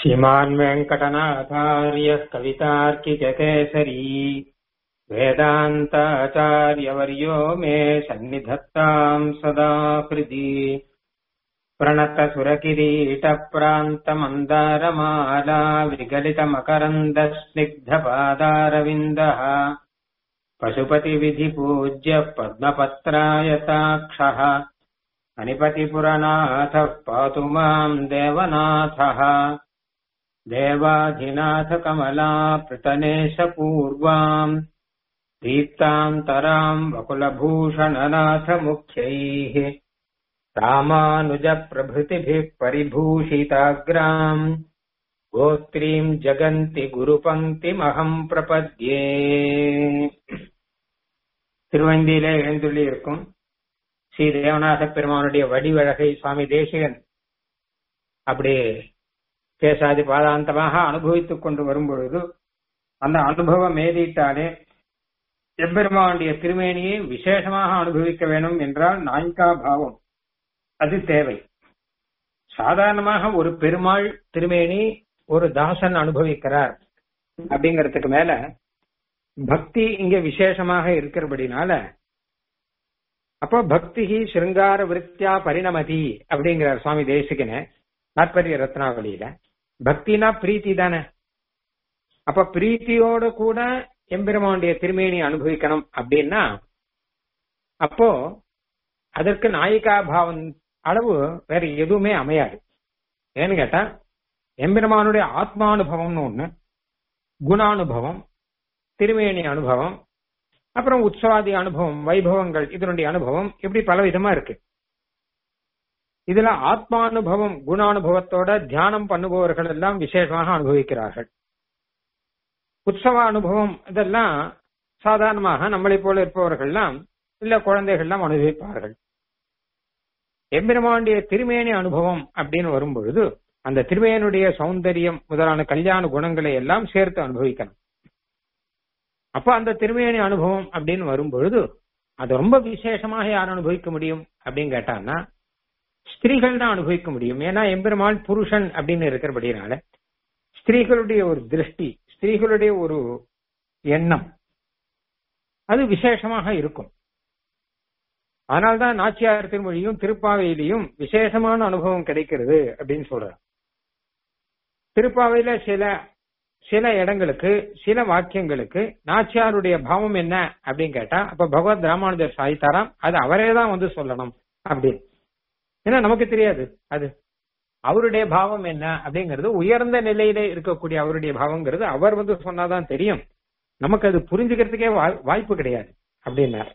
श्रीमान् वेङ्कटनाथार्यः कवितार्किककेसरी वेदान्ताचार्यवर्यो मे सन्निधत्ताम् सदा हृदि प्रणतसुरकिरीटप्रान्तमन्दारमाला विगलितमकरन्दस्निग्धपादारविन्दः पशुपतिविधिपूज्यः पद्मपत्रायताक्षः अनिपतिपुरनाथः पातु माम् देवनाथः देवाधिनाथकमला पृतनेशपूर्वाम् दीप्तान्तराम् वकुलभूषणनाथमुख्यैः रामानुजप्रभृतिभिः परिभूषिताग्राम् गोत्रीम् जगन्ति குருபங்கிமகம் பிரபத்யே திருவந்தியிலே எழுந்துள்ளி இருக்கும் ஸ்ரீ தேவநாத பெருமானுடைய வடிவழகை சுவாமி தேசிகன் அப்படி கேசாதி பாதாந்தமாக அனுபவித்துக் கொண்டு வரும் பொழுது அந்த அனுபவம் மேதிட்டாலே எம்பெருமானுடைய திருமேனியை விசேஷமாக அனுபவிக்க வேண்டும் என்றால் நாய்கா பாவம் அது தேவை சாதாரணமாக ஒரு பெருமாள் திருமேனி ஒரு தாசன் அனுபவிக்கிறார் அப்படிங்கறதுக்கு மேல பக்தி இங்க விசேஷமாக இருக்கிறபடினால அப்போ பக்தி சிருங்கார விருத்தியா பரிணமதி அப்படிங்கிறார் சுவாமி தேசிகன தாற்பரிய ரத்னாவளியில பக்தினா பிரீத்தி தானே அப்ப பிரீத்தியோட கூட எம்பெருமானுடைய திருமேனி அனுபவிக்கணும் அப்படின்னா அப்போ அதற்கு நாயிகா பாவம் அளவு வேற எதுவுமே அமையாது ஏன்னு கேட்டா எம்பெருமானுடைய ஆத்மானுபவம்னு ஒண்ணு குணானுபவம் திருமேனி அனுபவம் அப்புறம் உற்சவாதி அனுபவம் வைபவங்கள் இதனுடைய அனுபவம் இப்படி பல விதமா இருக்கு இதுல ஆத்மானுபவம் குணானுபவத்தோட தியானம் பண்ணுபவர்கள் எல்லாம் விசேஷமாக அனுபவிக்கிறார்கள் உற்சவ அனுபவம் இதெல்லாம் சாதாரணமாக நம்மளை போல இருப்பவர்கள்லாம் இல்ல குழந்தைகள்லாம் அனுபவிப்பார்கள் எம்பெருமானுடைய திருமேனி அனுபவம் அப்படின்னு வரும்பொழுது அந்த திருமேனுடைய சௌந்தரியம் முதலான கல்யாண குணங்களை எல்லாம் சேர்த்து அனுபவிக்கணும் அப்ப அந்த திருமேனி அனுபவம் அப்படின்னு வரும்பொழுது அது ரொம்ப விசேஷமாக யார் அனுபவிக்க முடியும் அப்படின்னு கேட்டான்னா ஸ்திரீகள் தான் அனுபவிக்க முடியும் ஏன்னா எம்பெருமாள் புருஷன் அப்படின்னு இருக்கிறபடினால ஸ்திரீகளுடைய ஒரு திருஷ்டி ஸ்திரீகளுடைய ஒரு எண்ணம் அது விசேஷமாக இருக்கும் அதனால்தான் நாச்சியார் திருமொழியும் திருப்பாவையிலையும் விசேஷமான அனுபவம் கிடைக்கிறது அப்படின்னு சொல்றார் திருப்பாவையில சில சில இடங்களுக்கு சில வாக்கியங்களுக்கு நாச்சியாருடைய பாவம் என்ன அப்படின்னு கேட்டா அப்ப பகவத் ராமானுஜர் சாய்த்தாராம் அது அவரே தான் வந்து சொல்லணும் அப்படின்னு ஏன்னா நமக்கு தெரியாது அது அவருடைய பாவம் என்ன அப்படிங்கிறது உயர்ந்த நிலையில இருக்கக்கூடிய அவருடைய பாவங்கிறது அவர் வந்து சொன்னாதான் தெரியும் நமக்கு அது புரிஞ்சுக்கிறதுக்கே வாய்ப்பு கிடையாது அப்படின்னார்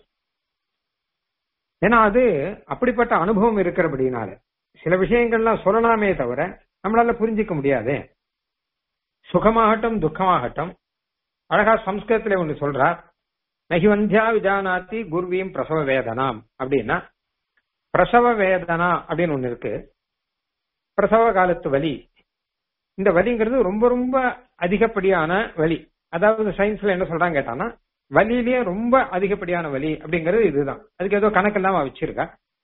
ஏன்னா அது அப்படிப்பட்ட அனுபவம் இருக்கிறபடினால சில விஷயங்கள்லாம் சொல்லலாமே தவிர நம்மளால புரிஞ்சிக்க முடியாது சுகமாகட்டும் துக்கமாகட்டும் அழகா சம்ஸ்கிருதத்துல ஒண்ணு சொல்றார் நகிவந்தியா விஜானாத்தி குர்வீம் பிரசவ வேதனாம் அப்படின்னா பிரசவ வேதனா அப்படின்னு ஒண்ணு இருக்கு பிரசவ காலத்து வலி இந்த வலிங்கிறது ரொம்ப ரொம்ப அதிகப்படியான வலி அதாவது சயின்ஸ்ல என்ன சொல்றாங்க கேட்டானா வலியிலேயே ரொம்ப அதிகப்படியான வலி அப்படிங்கிறது இதுதான் அதுக்கு ஏதோ கணக்கெல்லாம் வச்சிருக்கா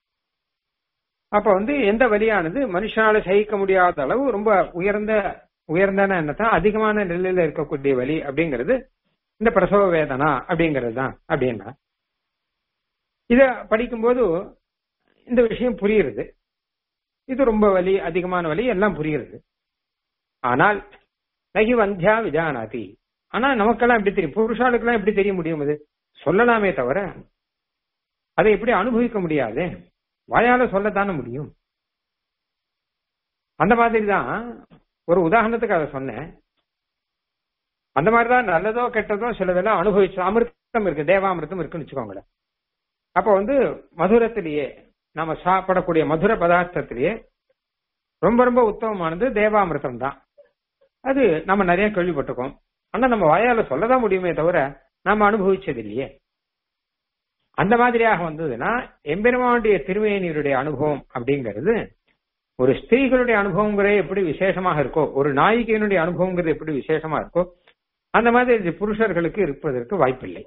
அப்ப வந்து எந்த வலியானது மனுஷனால சகிக்க முடியாத அளவு ரொம்ப உயர்ந்த உயர்ந்தான என்னத்தான் அதிகமான நிலையில இருக்கக்கூடிய வலி அப்படிங்கிறது இந்த பிரசவ வேதனா அப்படிங்கிறது தான் அப்படின்னா இத படிக்கும்போது இந்த விஷயம் புரியுறது இது ரொம்ப வலி அதிகமான வலி எல்லாம் புரியுறது ஆனால் நகி வந்தியா விஜானாதி ஆனா நமக்கெல்லாம் எப்படி தெரியும் புருஷாளுக்கெல்லாம் எப்படி தெரிய முடியும் அது சொல்லலாமே தவிர அதை எப்படி அனுபவிக்க முடியாது வாயால சொல்லத்தானே முடியும் அந்த மாதிரி தான் ஒரு உதாரணத்துக்கு அதை சொன்னேன் அந்த மாதிரிதான் நல்லதோ கெட்டதோ சிலதெல்லாம் அனுபவிச்சு அமிர்தம் இருக்கு தேவாமிர்தம் இருக்குன்னு வச்சுக்கோங்களேன் அப்ப வந்து மதுரத்திலேயே நம்ம சாப்பிடக்கூடிய மதுர பதார்த்தத்திலேயே ரொம்ப ரொம்ப உத்தமமானது தேவாமிர்தம் தான் அது நம்ம நிறைய கேள்விப்பட்டிருக்கோம் ஆனா நம்ம வாயால சொல்லதான் முடியுமே தவிர நாம அனுபவிச்சது இல்லையே அந்த மாதிரியாக வந்ததுன்னா எம்பெருமானுடைய திருவேணியருடைய அனுபவம் அப்படிங்கிறது ஒரு ஸ்திரீகளுடைய அனுபவங்கிறது எப்படி விசேஷமாக இருக்கோ ஒரு நாயிகையினுடைய அனுபவங்கிறது எப்படி விசேஷமா இருக்கோ அந்த மாதிரி புருஷர்களுக்கு இருப்பதற்கு வாய்ப்பில்லை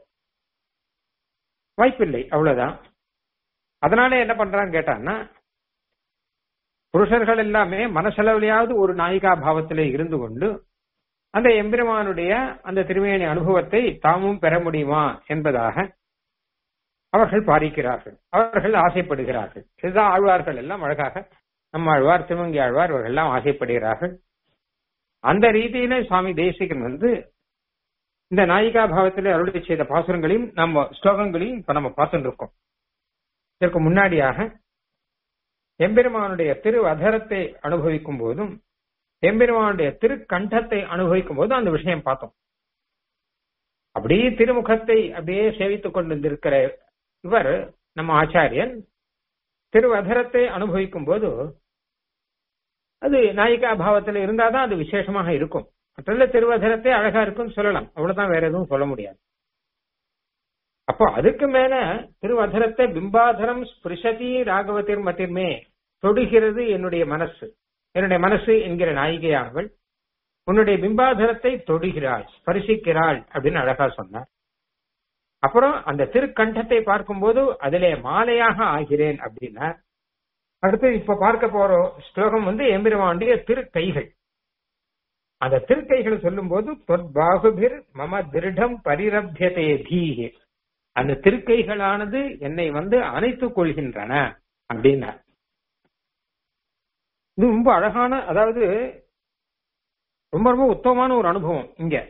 வாய்ப்பில்லை அவ்வளவுதான் அதனால என்ன பண்றான்னு கேட்டான்னா புருஷர்கள் எல்லாமே மனசளவிலையாவது ஒரு நாயிகா பாவத்திலே இருந்து கொண்டு அந்த எம்பெருமானுடைய அந்த திருமேனி அனுபவத்தை தாமும் பெற முடியுமா என்பதாக அவர்கள் பாதிக்கிறார்கள் அவர்கள் ஆசைப்படுகிறார்கள் இதுதான் ஆழ்வார்கள் எல்லாம் அழகாக நம்ம ஆழ்வார் திருமங்கி ஆழ்வார் இவர்கள் எல்லாம் ஆசைப்படுகிறார்கள் அந்த ரீதியில சுவாமி தேசிகன் வந்து இந்த நாயிகா பாவத்திலே அருளை செய்த பாசுரங்களையும் நம்ம ஸ்லோகங்களையும் இப்ப நம்ம பார்த்துட்டு இருக்கோம் இதற்கு முன்னாடியாக எம்பெருமானுடைய திரு அதரத்தை அனுபவிக்கும் போதும் எம்பெருமானுடைய திருக்கண்டத்தை அனுபவிக்கும் போதும் அந்த விஷயம் பார்த்தோம் அப்படியே திருமுகத்தை அப்படியே சேவித்துக் கொண்டிருக்கிற இவர் நம்ம ஆச்சாரியன் திருவதரத்தை அனுபவிக்கும் போது அது நாயிகா பாவத்தில் இருந்தாதான் அது விசேஷமாக இருக்கும் மற்றதுல திருவதரத்தை அழகா இருக்கும்னு சொல்லலாம் அவ்வளவுதான் வேற எதுவும் சொல்ல முடியாது அப்போ அதுக்கு மேல திருவதரத்தை பிம்பாதரம் ஸ்பிருஷதி ராகவத்திர் மத்திர்மே தொடுகிறது என்னுடைய மனசு என்னுடைய மனசு என்கிற நாயிகையானவள் உன்னுடைய பிம்பாதரத்தை தொடுகிறாள் ஸ்பரிசிக்கிறாள் அப்படின்னு அழகா சொன்னார் அப்புறம் அந்த திருக்கண்டத்தை பார்க்கும்போது அதிலே மாலையாக ஆகிறேன் அப்படின்னா அடுத்து இப்ப பார்க்க போற ஸ்லோகம் வந்து எம்பெருமானுடைய திருக்கைகள் அந்த திருக்கைகளை சொல்லும் போது தொற்பாகுபிர் மம திருடம் பரிரபியதே தீஹி அந்த திருக்கைகளானது என்னை வந்து அணைத்துக் கொள்கின்றன அப்படின்னா இது ரொம்ப அழகான அதாவது ரொம்ப ரொம்ப உத்தமமான ஒரு அனுபவம் இங்க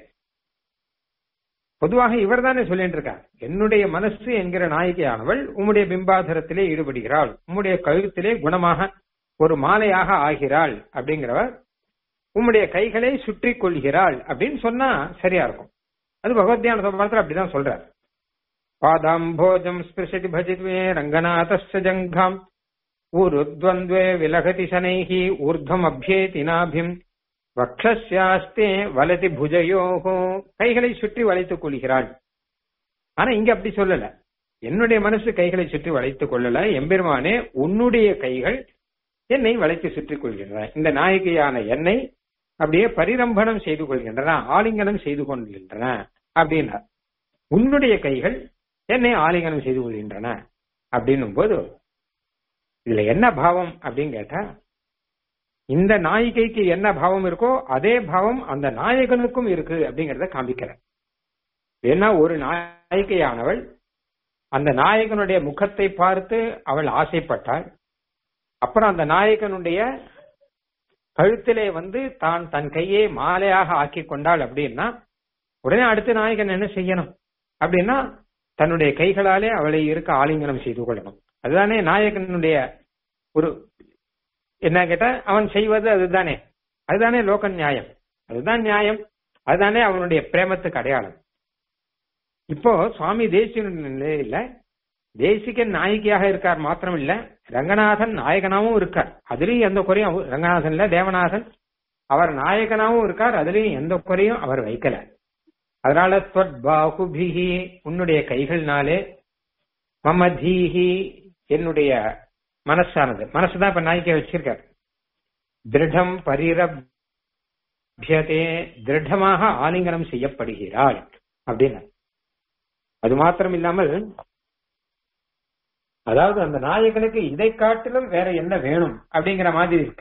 பொதுவாக இவர் தானே சொல்லிட்டு இருக்கார் என்னுடைய மனசு என்கிற நாயகியானவள் உம்முடைய பிம்பாதரத்திலே ஈடுபடுகிறாள் உம்முடைய கழுத்திலே குணமாக ஒரு மாலையாக ஆகிறாள் அப்படிங்கிறவர் உம்முடைய கைகளை சுற்றி கொள்கிறாள் அப்படின்னு சொன்னா சரியா இருக்கும் அது பகவத்யான சம்பளத்தில் அப்படிதான் சொல்றார் பாதாம்போஜம் ஸ்பிருஷதி பஜித்வே ரங்கநாதஸ்ய ஜங்காம் ஊருத்வந்த்வே விலகதி சனைஹி ஊர்தம் அபியேதி நாபிம் வக்ஷஸ்யாஸ்தே வலதி புஜயோகோ கைகளை சுற்றி வளைத்துக் கொள்கிறாள் ஆனா இங்க அப்படி சொல்லல என்னுடைய மனசு கைகளை சுற்றி வளைத்துக் கொள்ளல எம்பெருமானே உன்னுடைய கைகள் என்னை வளைத்து சுற்றிக் கொள்கின்றன இந்த நாயகியான என்னை அப்படியே பரிரம்பணம் செய்து கொள்கின்றன ஆலிங்கனம் செய்து கொள்கின்றன அப்படின்னா உன்னுடைய கைகள் என்னை ஆலிங்கனம் செய்து கொள்கின்றன அப்படின்னும் போது இதுல என்ன பாவம் அப்படின்னு கேட்டா இந்த நாயிகைக்கு என்ன பாவம் இருக்கோ அதே பாவம் அந்த நாயகனுக்கும் இருக்கு அப்படிங்கறத காமிக்கிறேன் ஏன்னா ஒரு நாயிகையானவள் அந்த நாயகனுடைய முகத்தை பார்த்து அவள் ஆசைப்பட்டாள் அப்புறம் அந்த நாயகனுடைய கழுத்திலே வந்து தான் தன் கையை மாலையாக ஆக்கி கொண்டாள் அப்படின்னா உடனே அடுத்த நாயகன் என்ன செய்யணும் அப்படின்னா தன்னுடைய கைகளாலே அவளை இருக்க ஆலிங்கனம் செய்து கொள்ளணும் அதுதானே நாயகனுடைய ஒரு என்ன கேட்டா அவன் செய்வது அதுதானே அதுதானே லோக நியாயம் அதுதான் நியாயம் அதுதானே அவனுடைய பிரேமத்துக்கு அடையாளம் இப்போ சுவாமி தேசியனுடைய நிலையில தேசிகன் நாயகியாக இருக்கார் மாத்திரம் இல்ல ரங்கநாதன் நாயகனாவும் இருக்கார் அதுலயும் எந்த குறையும் ரங்கநாதன் இல்ல தேவநாதன் அவர் நாயகனாவும் இருக்கார் அதுலயும் எந்த குறையும் அவர் வைக்கல அதனால பாகுபிகி உன்னுடைய கைகள்னாலே மமதீஹி என்னுடைய மனசானது மனசுதான் இப்ப நாய்க்கை வச்சிருக்கார் திருடம் பரிரபியதே திருடமாக ஆலிங்கனம் செய்யப்படுகிறாள் அப்படின்னு அது மாத்திரம் இல்லாமல் அதாவது அந்த நாயகனுக்கு இதை காட்டிலும் வேற என்ன வேணும் அப்படிங்கிற மாதிரி இருக்கு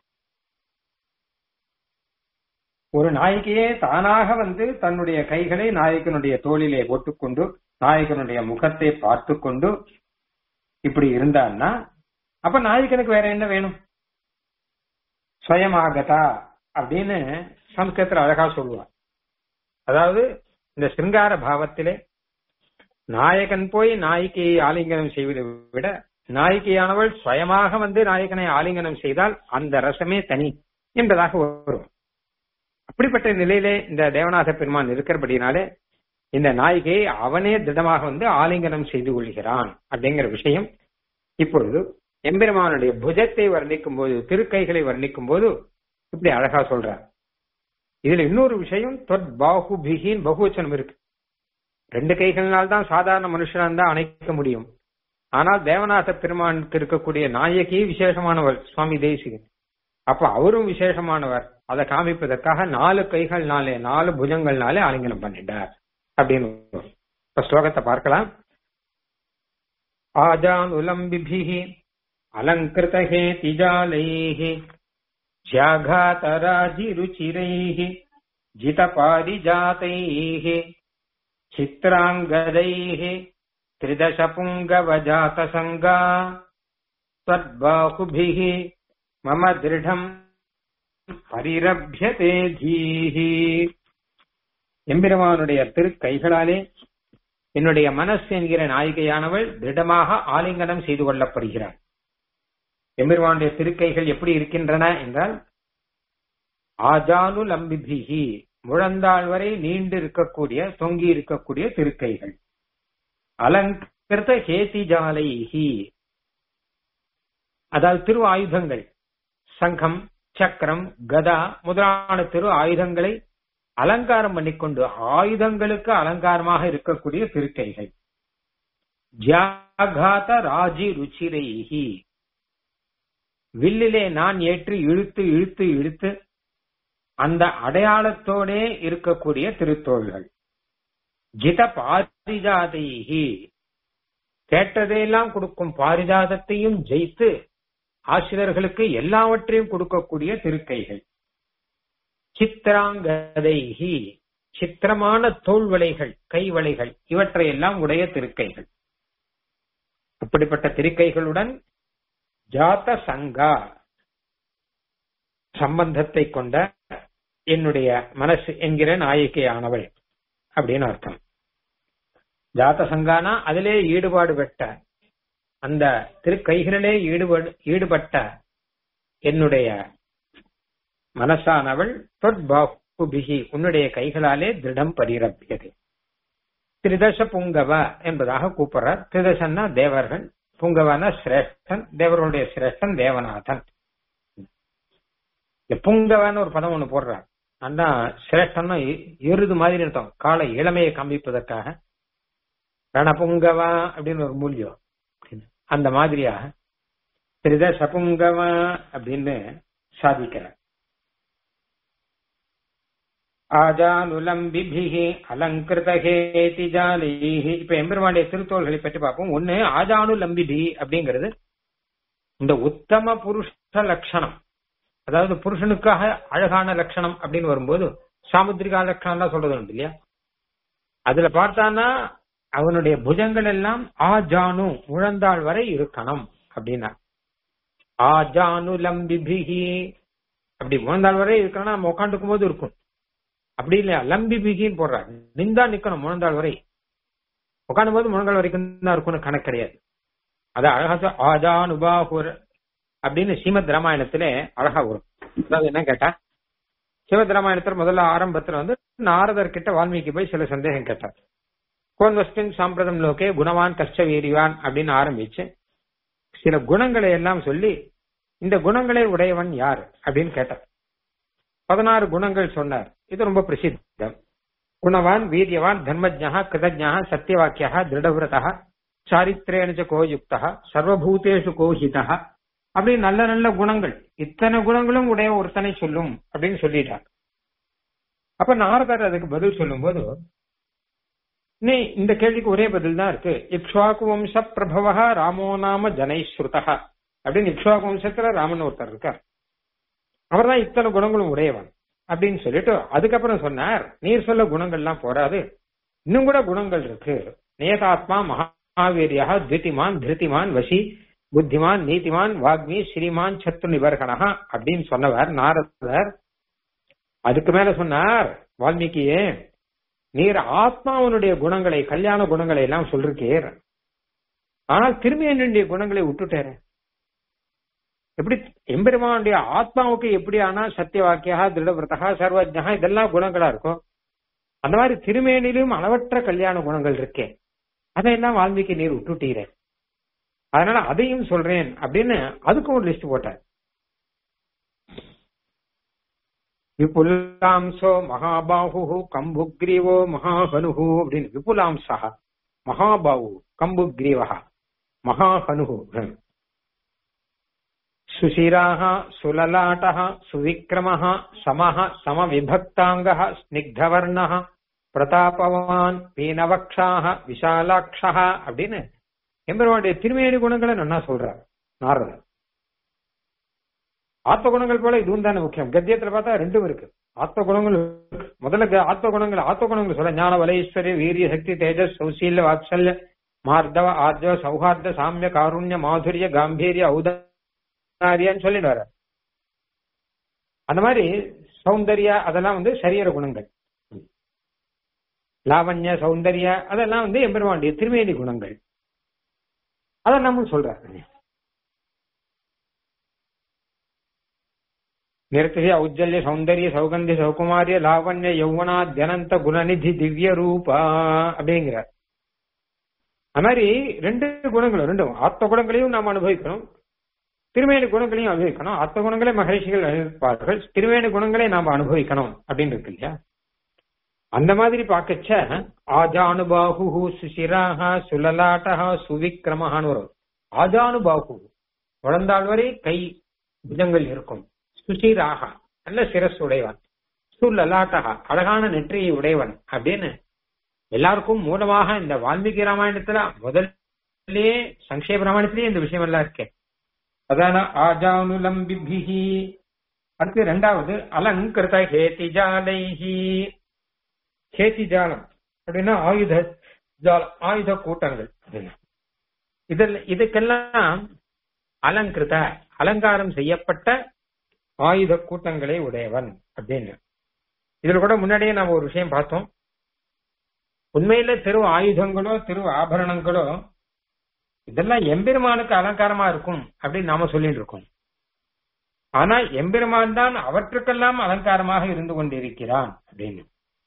ஒரு நாயகியே தானாக வந்து தன்னுடைய கைகளை நாயகனுடைய தோளிலே போட்டுக்கொண்டு நாயகனுடைய முகத்தை பார்த்து கொண்டு இப்படி இருந்தான்னா அப்ப நாயகனுக்கு வேற என்ன வேணும் ஸ்வயமாகதா அப்படின்னு சம்ஸ்கிருதத்தில் அழகா சொல்லுவார் அதாவது இந்த சிருங்கார பாவத்திலே நாயகன் போய் நாயிகையை ஆலிங்கனம் செய்வதை விட நாயிகையானவள் சுயமாக வந்து நாயகனை ஆலிங்கனம் செய்தால் அந்த ரசமே தனி என்பதாக வரும் அப்படிப்பட்ட நிலையிலே இந்த தேவநாத பெருமான் இருக்கிறபடினாலே இந்த நாயிகையை அவனே திடமாக வந்து ஆலிங்கனம் செய்து கொள்கிறான் அப்படிங்கிற விஷயம் இப்பொழுது எம்பெருமானுடைய புஜத்தை வர்ணிக்கும் போது திருக்கைகளை வர்ணிக்கும் போது இப்படி அழகா சொல்றார் இதுல இன்னொரு விஷயம் தொட் பாகுபிகின் பகுவச்சனம் இருக்கு ரெண்டு கைகளினால் தான் சாதாரண மனுஷனான் தான் அணைக்க முடியும் ஆனால் தேவநாத பெருமானுக்கு இருக்கக்கூடிய நாயகி விசேஷமானவர் சுவாமி தேசிகன் அப்ப அவரும் விசேஷமானவர் அதை காமிப்பதற்காக நாலு கைகள்னாலே நாலு புஜங்கள்னாலே ஆலிங்கனம் பண்ணிட்டார் அப்படின்னு இப்ப ஸ்லோகத்தை பார்க்கலாம் ஆஜான் உலம்பிபிகி अलङ्कृतहेतिजालैः ज्याघातराजिरुचिरैः जितपारिजातैः चित्राङ्गदैः त्रिदशपुङ्गवजातसङ्गा त्वद्बाहुभिः मम दृढम् பரிரபியதே தீஹி எம்பெருமானுடைய திருக்கைகளாலே என்னுடைய மனசு என்கிற நாயிகையானவள் திடமாக ஆலிங்கனம் செய்து கொள்ளப்படுகிறாள் எம்பெருமானுடைய திருக்கைகள் எப்படி இருக்கின்றன என்றால் ஆஜானு லம்பிபிகி முழந்தாள் வரை நீண்டு இருக்கக்கூடிய தொங்கி இருக்கக்கூடிய திருக்கைகள் அலங்கிருத ஹேதிஜாலைஹி அதாவது திரு ஆயுதங்கள் சங்கம் சக்கரம் கதா முதலான திரு ஆயுதங்களை அலங்காரம் பண்ணிக்கொண்டு ஆயுதங்களுக்கு அலங்காரமாக இருக்கக்கூடிய திருக்கைகள் ஜாகாத ராஜி ருச்சிரைஹி வில்லிலே நான் ஏற்றி இழுத்து இழுத்து இழுத்து அந்த அடையாளத்தோடே இருக்கக்கூடிய திருத்தோள்கள் ஜித பாரிஜாதைஹி கேட்டதையெல்லாம் கொடுக்கும் பாரிஜாதத்தையும் ஜெயித்து ஆசிரியர்களுக்கு எல்லாவற்றையும் கொடுக்கக்கூடிய திருக்கைகள் சித்திராங்கதைகி சித்திரமான தோல்வளைகள் கைவளைகள் இவற்றையெல்லாம் உடைய திருக்கைகள் அப்படிப்பட்ட திருக்கைகளுடன் ஜாத சங்கா சம்பந்தத்தை கொண்ட என்னுடைய மனசு என்கிற நாயகியானவள் அப்படின்னு அர்த்தம் ஜாத சங்கானா அதிலே ஈடுபாடு பெற்ற அந்த திருக்கைகளிலே ஈடுபடு ஈடுபட்ட என்னுடைய மனசானவள் தொட்பாகுபிகி உன்னுடைய கைகளாலே திருடம் பரிரப்பியது திரிதச புங்கவ என்பதாக கூப்பிடுறார் திரிதசன்னா தேவர்கள் புங்கவன சிரேஷ்டன் தேவர்களுடைய சிரேஷ்டன் தேவநாதன் புங்கவன்னு ஒரு பதம் ஒண்ணு போடுறார் ஆனா சிரேஷ்டன்னா எருது மாதிரி அர்த்தம் காலை இளமையை காண்பிப்பதற்காக ரணபுங்கவா அப்படின்னு ஒரு மூலியம் அந்த மாதிரியாக திரித சபுங்கவா அப்படின்னு சாதிக்கிறார் ஆஜானுலம்பிபிகி அலங்கிருதகேதி ஜாலிஹி இப்ப எம்பெருமானுடைய திருத்தோள்களை பற்றி பார்ப்போம் ஒண்ணு ஆஜானுலம்பிபி அப்படிங்கிறது இந்த உத்தம புருஷ லட்சணம் அதாவது புருஷனுக்காக அழகான லட்சணம் அப்படின்னு வரும்போது சாமுத்திரிகா லட்சணம் சொல்றது உண்டு இல்லையா அதுல பார்த்தானா அவனுடைய புஜங்கள் எல்லாம் ஆஜானு முழந்தாள் வரை இருக்கணும் அப்படின்னா ஆஜானு லம்பிபிகி அப்படி முழந்தாள் வரை இருக்கணும் நம்ம உட்காந்துக்கும் போது இருக்கும் அப்படி இல்லையா லம்பி பிகின்னு போடுறாங்க நின்றா நிக்கணும் முழந்தாள் வரை உட்காந்தும் போது முழங்கால் வரைக்கும் தான் இருக்கும்னு கணக்கு கிடையாது அது அழகா ஆஜானுபாகுர் அப்படின்னு ஸ்ரீமத் ராமாயணத்திலே அழகா வரும் அதாவது என்ன கேட்டா ஸ்ரீமத் ராமாயணத்துல முதல்ல ஆரம்பத்துல வந்து நாரதர் கிட்ட வால்மீகி போய் சில சந்தேகம் கேட்டார் கோன் வஸ்டின் சாம்பிரதம் லோகே குணவான் கஷ்ட வீரிவான் அப்படின்னு ஆரம்பிச்சு சில குணங்களை எல்லாம் சொல்லி இந்த குணங்களை உடையவன் யார் அப்படின்னு கேட்டார் பதினாறு குணங்கள் சொன்னார் இது ரொம்ப பிரசித்தம் குணவான் வீரியவான் தர்மஜா கிருதஜா சத்தியவாக்கியா திருடவிரதா சாரித்திரேனச்ச கோயுக்தா சர்வபூதேஷு கோஹிதா அப்படின்னு நல்ல நல்ல குணங்கள் இத்தனை குணங்களும் உடைய ஒருத்தனை சொல்லும் அப்படின்னு சொல்லிட்டார் அப்ப நாரதர் அதுக்கு பதில் சொல்லும் போது நீ இந்த கேள்விக்கு ஒரே பதில் தான் இருக்கு இக்ஷ்வாக்கு வம்ச பிரபவ ராமோ நாம ஜனைஸ்ருதா அப்படின்னு இக்ஷ்வாக்கு வம்சத்துல ராமன் ஒருத்தர் இருக்கார் அவர் தான் இத்தனை குணங்களும் உடையவன் அப்படின்னு சொல்லிட்டு அதுக்கப்புறம் சொன்னார் நீர் சொல்ல குணங்கள்லாம் போராது இன்னும் கூட குணங்கள் இருக்கு நேதாத்மா மகாவீரியா தித்திமான் திருத்திமான் வசி புத்திமான் நீதிமான் வாக்மி ஸ்ரீமான் சத்து நிபர்கணா அப்படின்னு சொன்னவர் நாரதர் அதுக்கு மேல சொன்னார் வால்மீகியே நீர் ஆத்மாவனுடைய குணங்களை கல்யாண குணங்களை எல்லாம் சொல்றீர் ஆனால் திரும்பி என்னுடைய குணங்களை விட்டுட்டேன் எப்படி எம்பெருமானுடைய ஆத்மாவுக்கு எப்படி ஆனா சத்தியவாக்கியா திருடவிரதா சர்வஜா இதெல்லாம் குணங்களா இருக்கும் அந்த மாதிரி திருமேனிலும் அளவற்ற கல்யாண குணங்கள் இருக்கே அதையெல்லாம் வால்மீகி நீர் விட்டுட்டீர அதனால அதையும் சொல்றேன் அப்படின்னு அதுக்கும் ஒரு லிஸ்ட் போட்டார் விபுலாம்சோ மகாபாகு கம்புக்ரீவோ மகாஹனு அப்படின்னு விபுலாம்சா மகாபாகு கம்புக்ரீவா மகாஹனு சுசிராः சுலலாட்டः சுவிக்ரமः समः समविभक्ताङ्गः स्निग्धवर्णः பிரதாபவான் பீனவக்ஷாக விஷாலாட்சா அப்படின்னு எம்பெருமானுடைய திருமேனி குணங்களை நன்னா சொல்றார் நாரதர் ஆத்ம குணங்கள் போல இதுவும் தானே முக்கியம் கத்தியத்துல பார்த்தா ரெண்டும் இருக்கு ஆத்ம குணங்கள் இருக்கு. முதல்ல க- ஆத்ம குணங்கள் ஆத்ம குணங்கள் சொல்ல ஞான வலைஸ்வரி வீரிய சக்தி தேஜஸ் சௌசீல்ய வாத்சல்ய மார்தவ ஆர்ஜவ சௌஹார்த சாமிய காருண்ய மாதுரிய காம்பீரிய ஔதாரியான்னு சொல்லிட்டு வர அந்த மாதிரி சௌந்தர்ய அதெல்லாம் வந்து சரீர குணங்கள் லாவண்ய சௌந்தர்ய அதெல்லாம் வந்து எம்பெருமானுடைய திருமேனி குணங்கள் அதை நம்ம சொல்றாரு நிறுத்திய ஔஜ்ஜல்ய சௌந்தர்ய சௌகந்திய சௌகுமாரிய லாவண்ய யௌவனா தியனந்த குணநிதி திவ்ய ரூபா அப்படிங்கிறார் அது மாதிரி ரெண்டு குணங்களும் ரெண்டும் ஆத்ம குணங்களையும் நாம் அனுபவிக்கணும் திருமேனி குணங்களையும் அனுபவிக்கணும் ஆத்ம குணங்களை மகரிஷிகள் அனுபவிப்பார்கள் திருமேனி குணங்களை நாம் அனுபவிக்கணும் அப்படின்னு இருக்கு இல்லையா அந்த மாதிரி பார்க்கச்ச ஆஜானுபாகு சுசிராக சுலலாட்டா சுவிக்ரமஹான்னு வரும் ஆஜானுபாகு குழந்தாள் வரை கை புஜங்கள் இருக்கும் சுசிராக நல்ல சிரஸ் உடையவன் சுலலாட்டகா அழகான நெற்றியை உடையவன் அப்படின்னு எல்லாருக்கும் மூலமாக இந்த வால்மீகி ராமாயணத்துல முதல்லே சங்கேப ராமாயணத்திலேயே இந்த விஷயம் எல்லாம் இருக்கே அதான ஆஜானுலம்பிபிஹி அடுத்து ரெண்டாவது அலங்கிருத ஹேதிஜாலைஹி ஹேதிஜாலம் அப்படின்னா ஆயுத ஜாலம் ஆயுத கூட்டங்கள் அப்படின்னா இதில் இதுக்கெல்லாம் அலங்கிருத அலங்காரம் செய்யப்பட்ட ஆயுத கூட்டங்களை உடையவன் அப்படின்னு இதுல கூட முன்னாடியே நாம ஒரு விஷயம் பார்த்தோம் உண்மையில திரு ஆயுதங்களோ திரு ஆபரணங்களோ இதெல்லாம் எம்பெருமானுக்கு அலங்காரமா இருக்கும் அப்படின்னு நாம சொல்லிட்டு இருக்கோம் ஆனா எம்பெருமான் தான் அவற்றுக்கெல்லாம் அலங்காரமாக இருந்து கொண்டிருக்கிறான் அப்படின்னு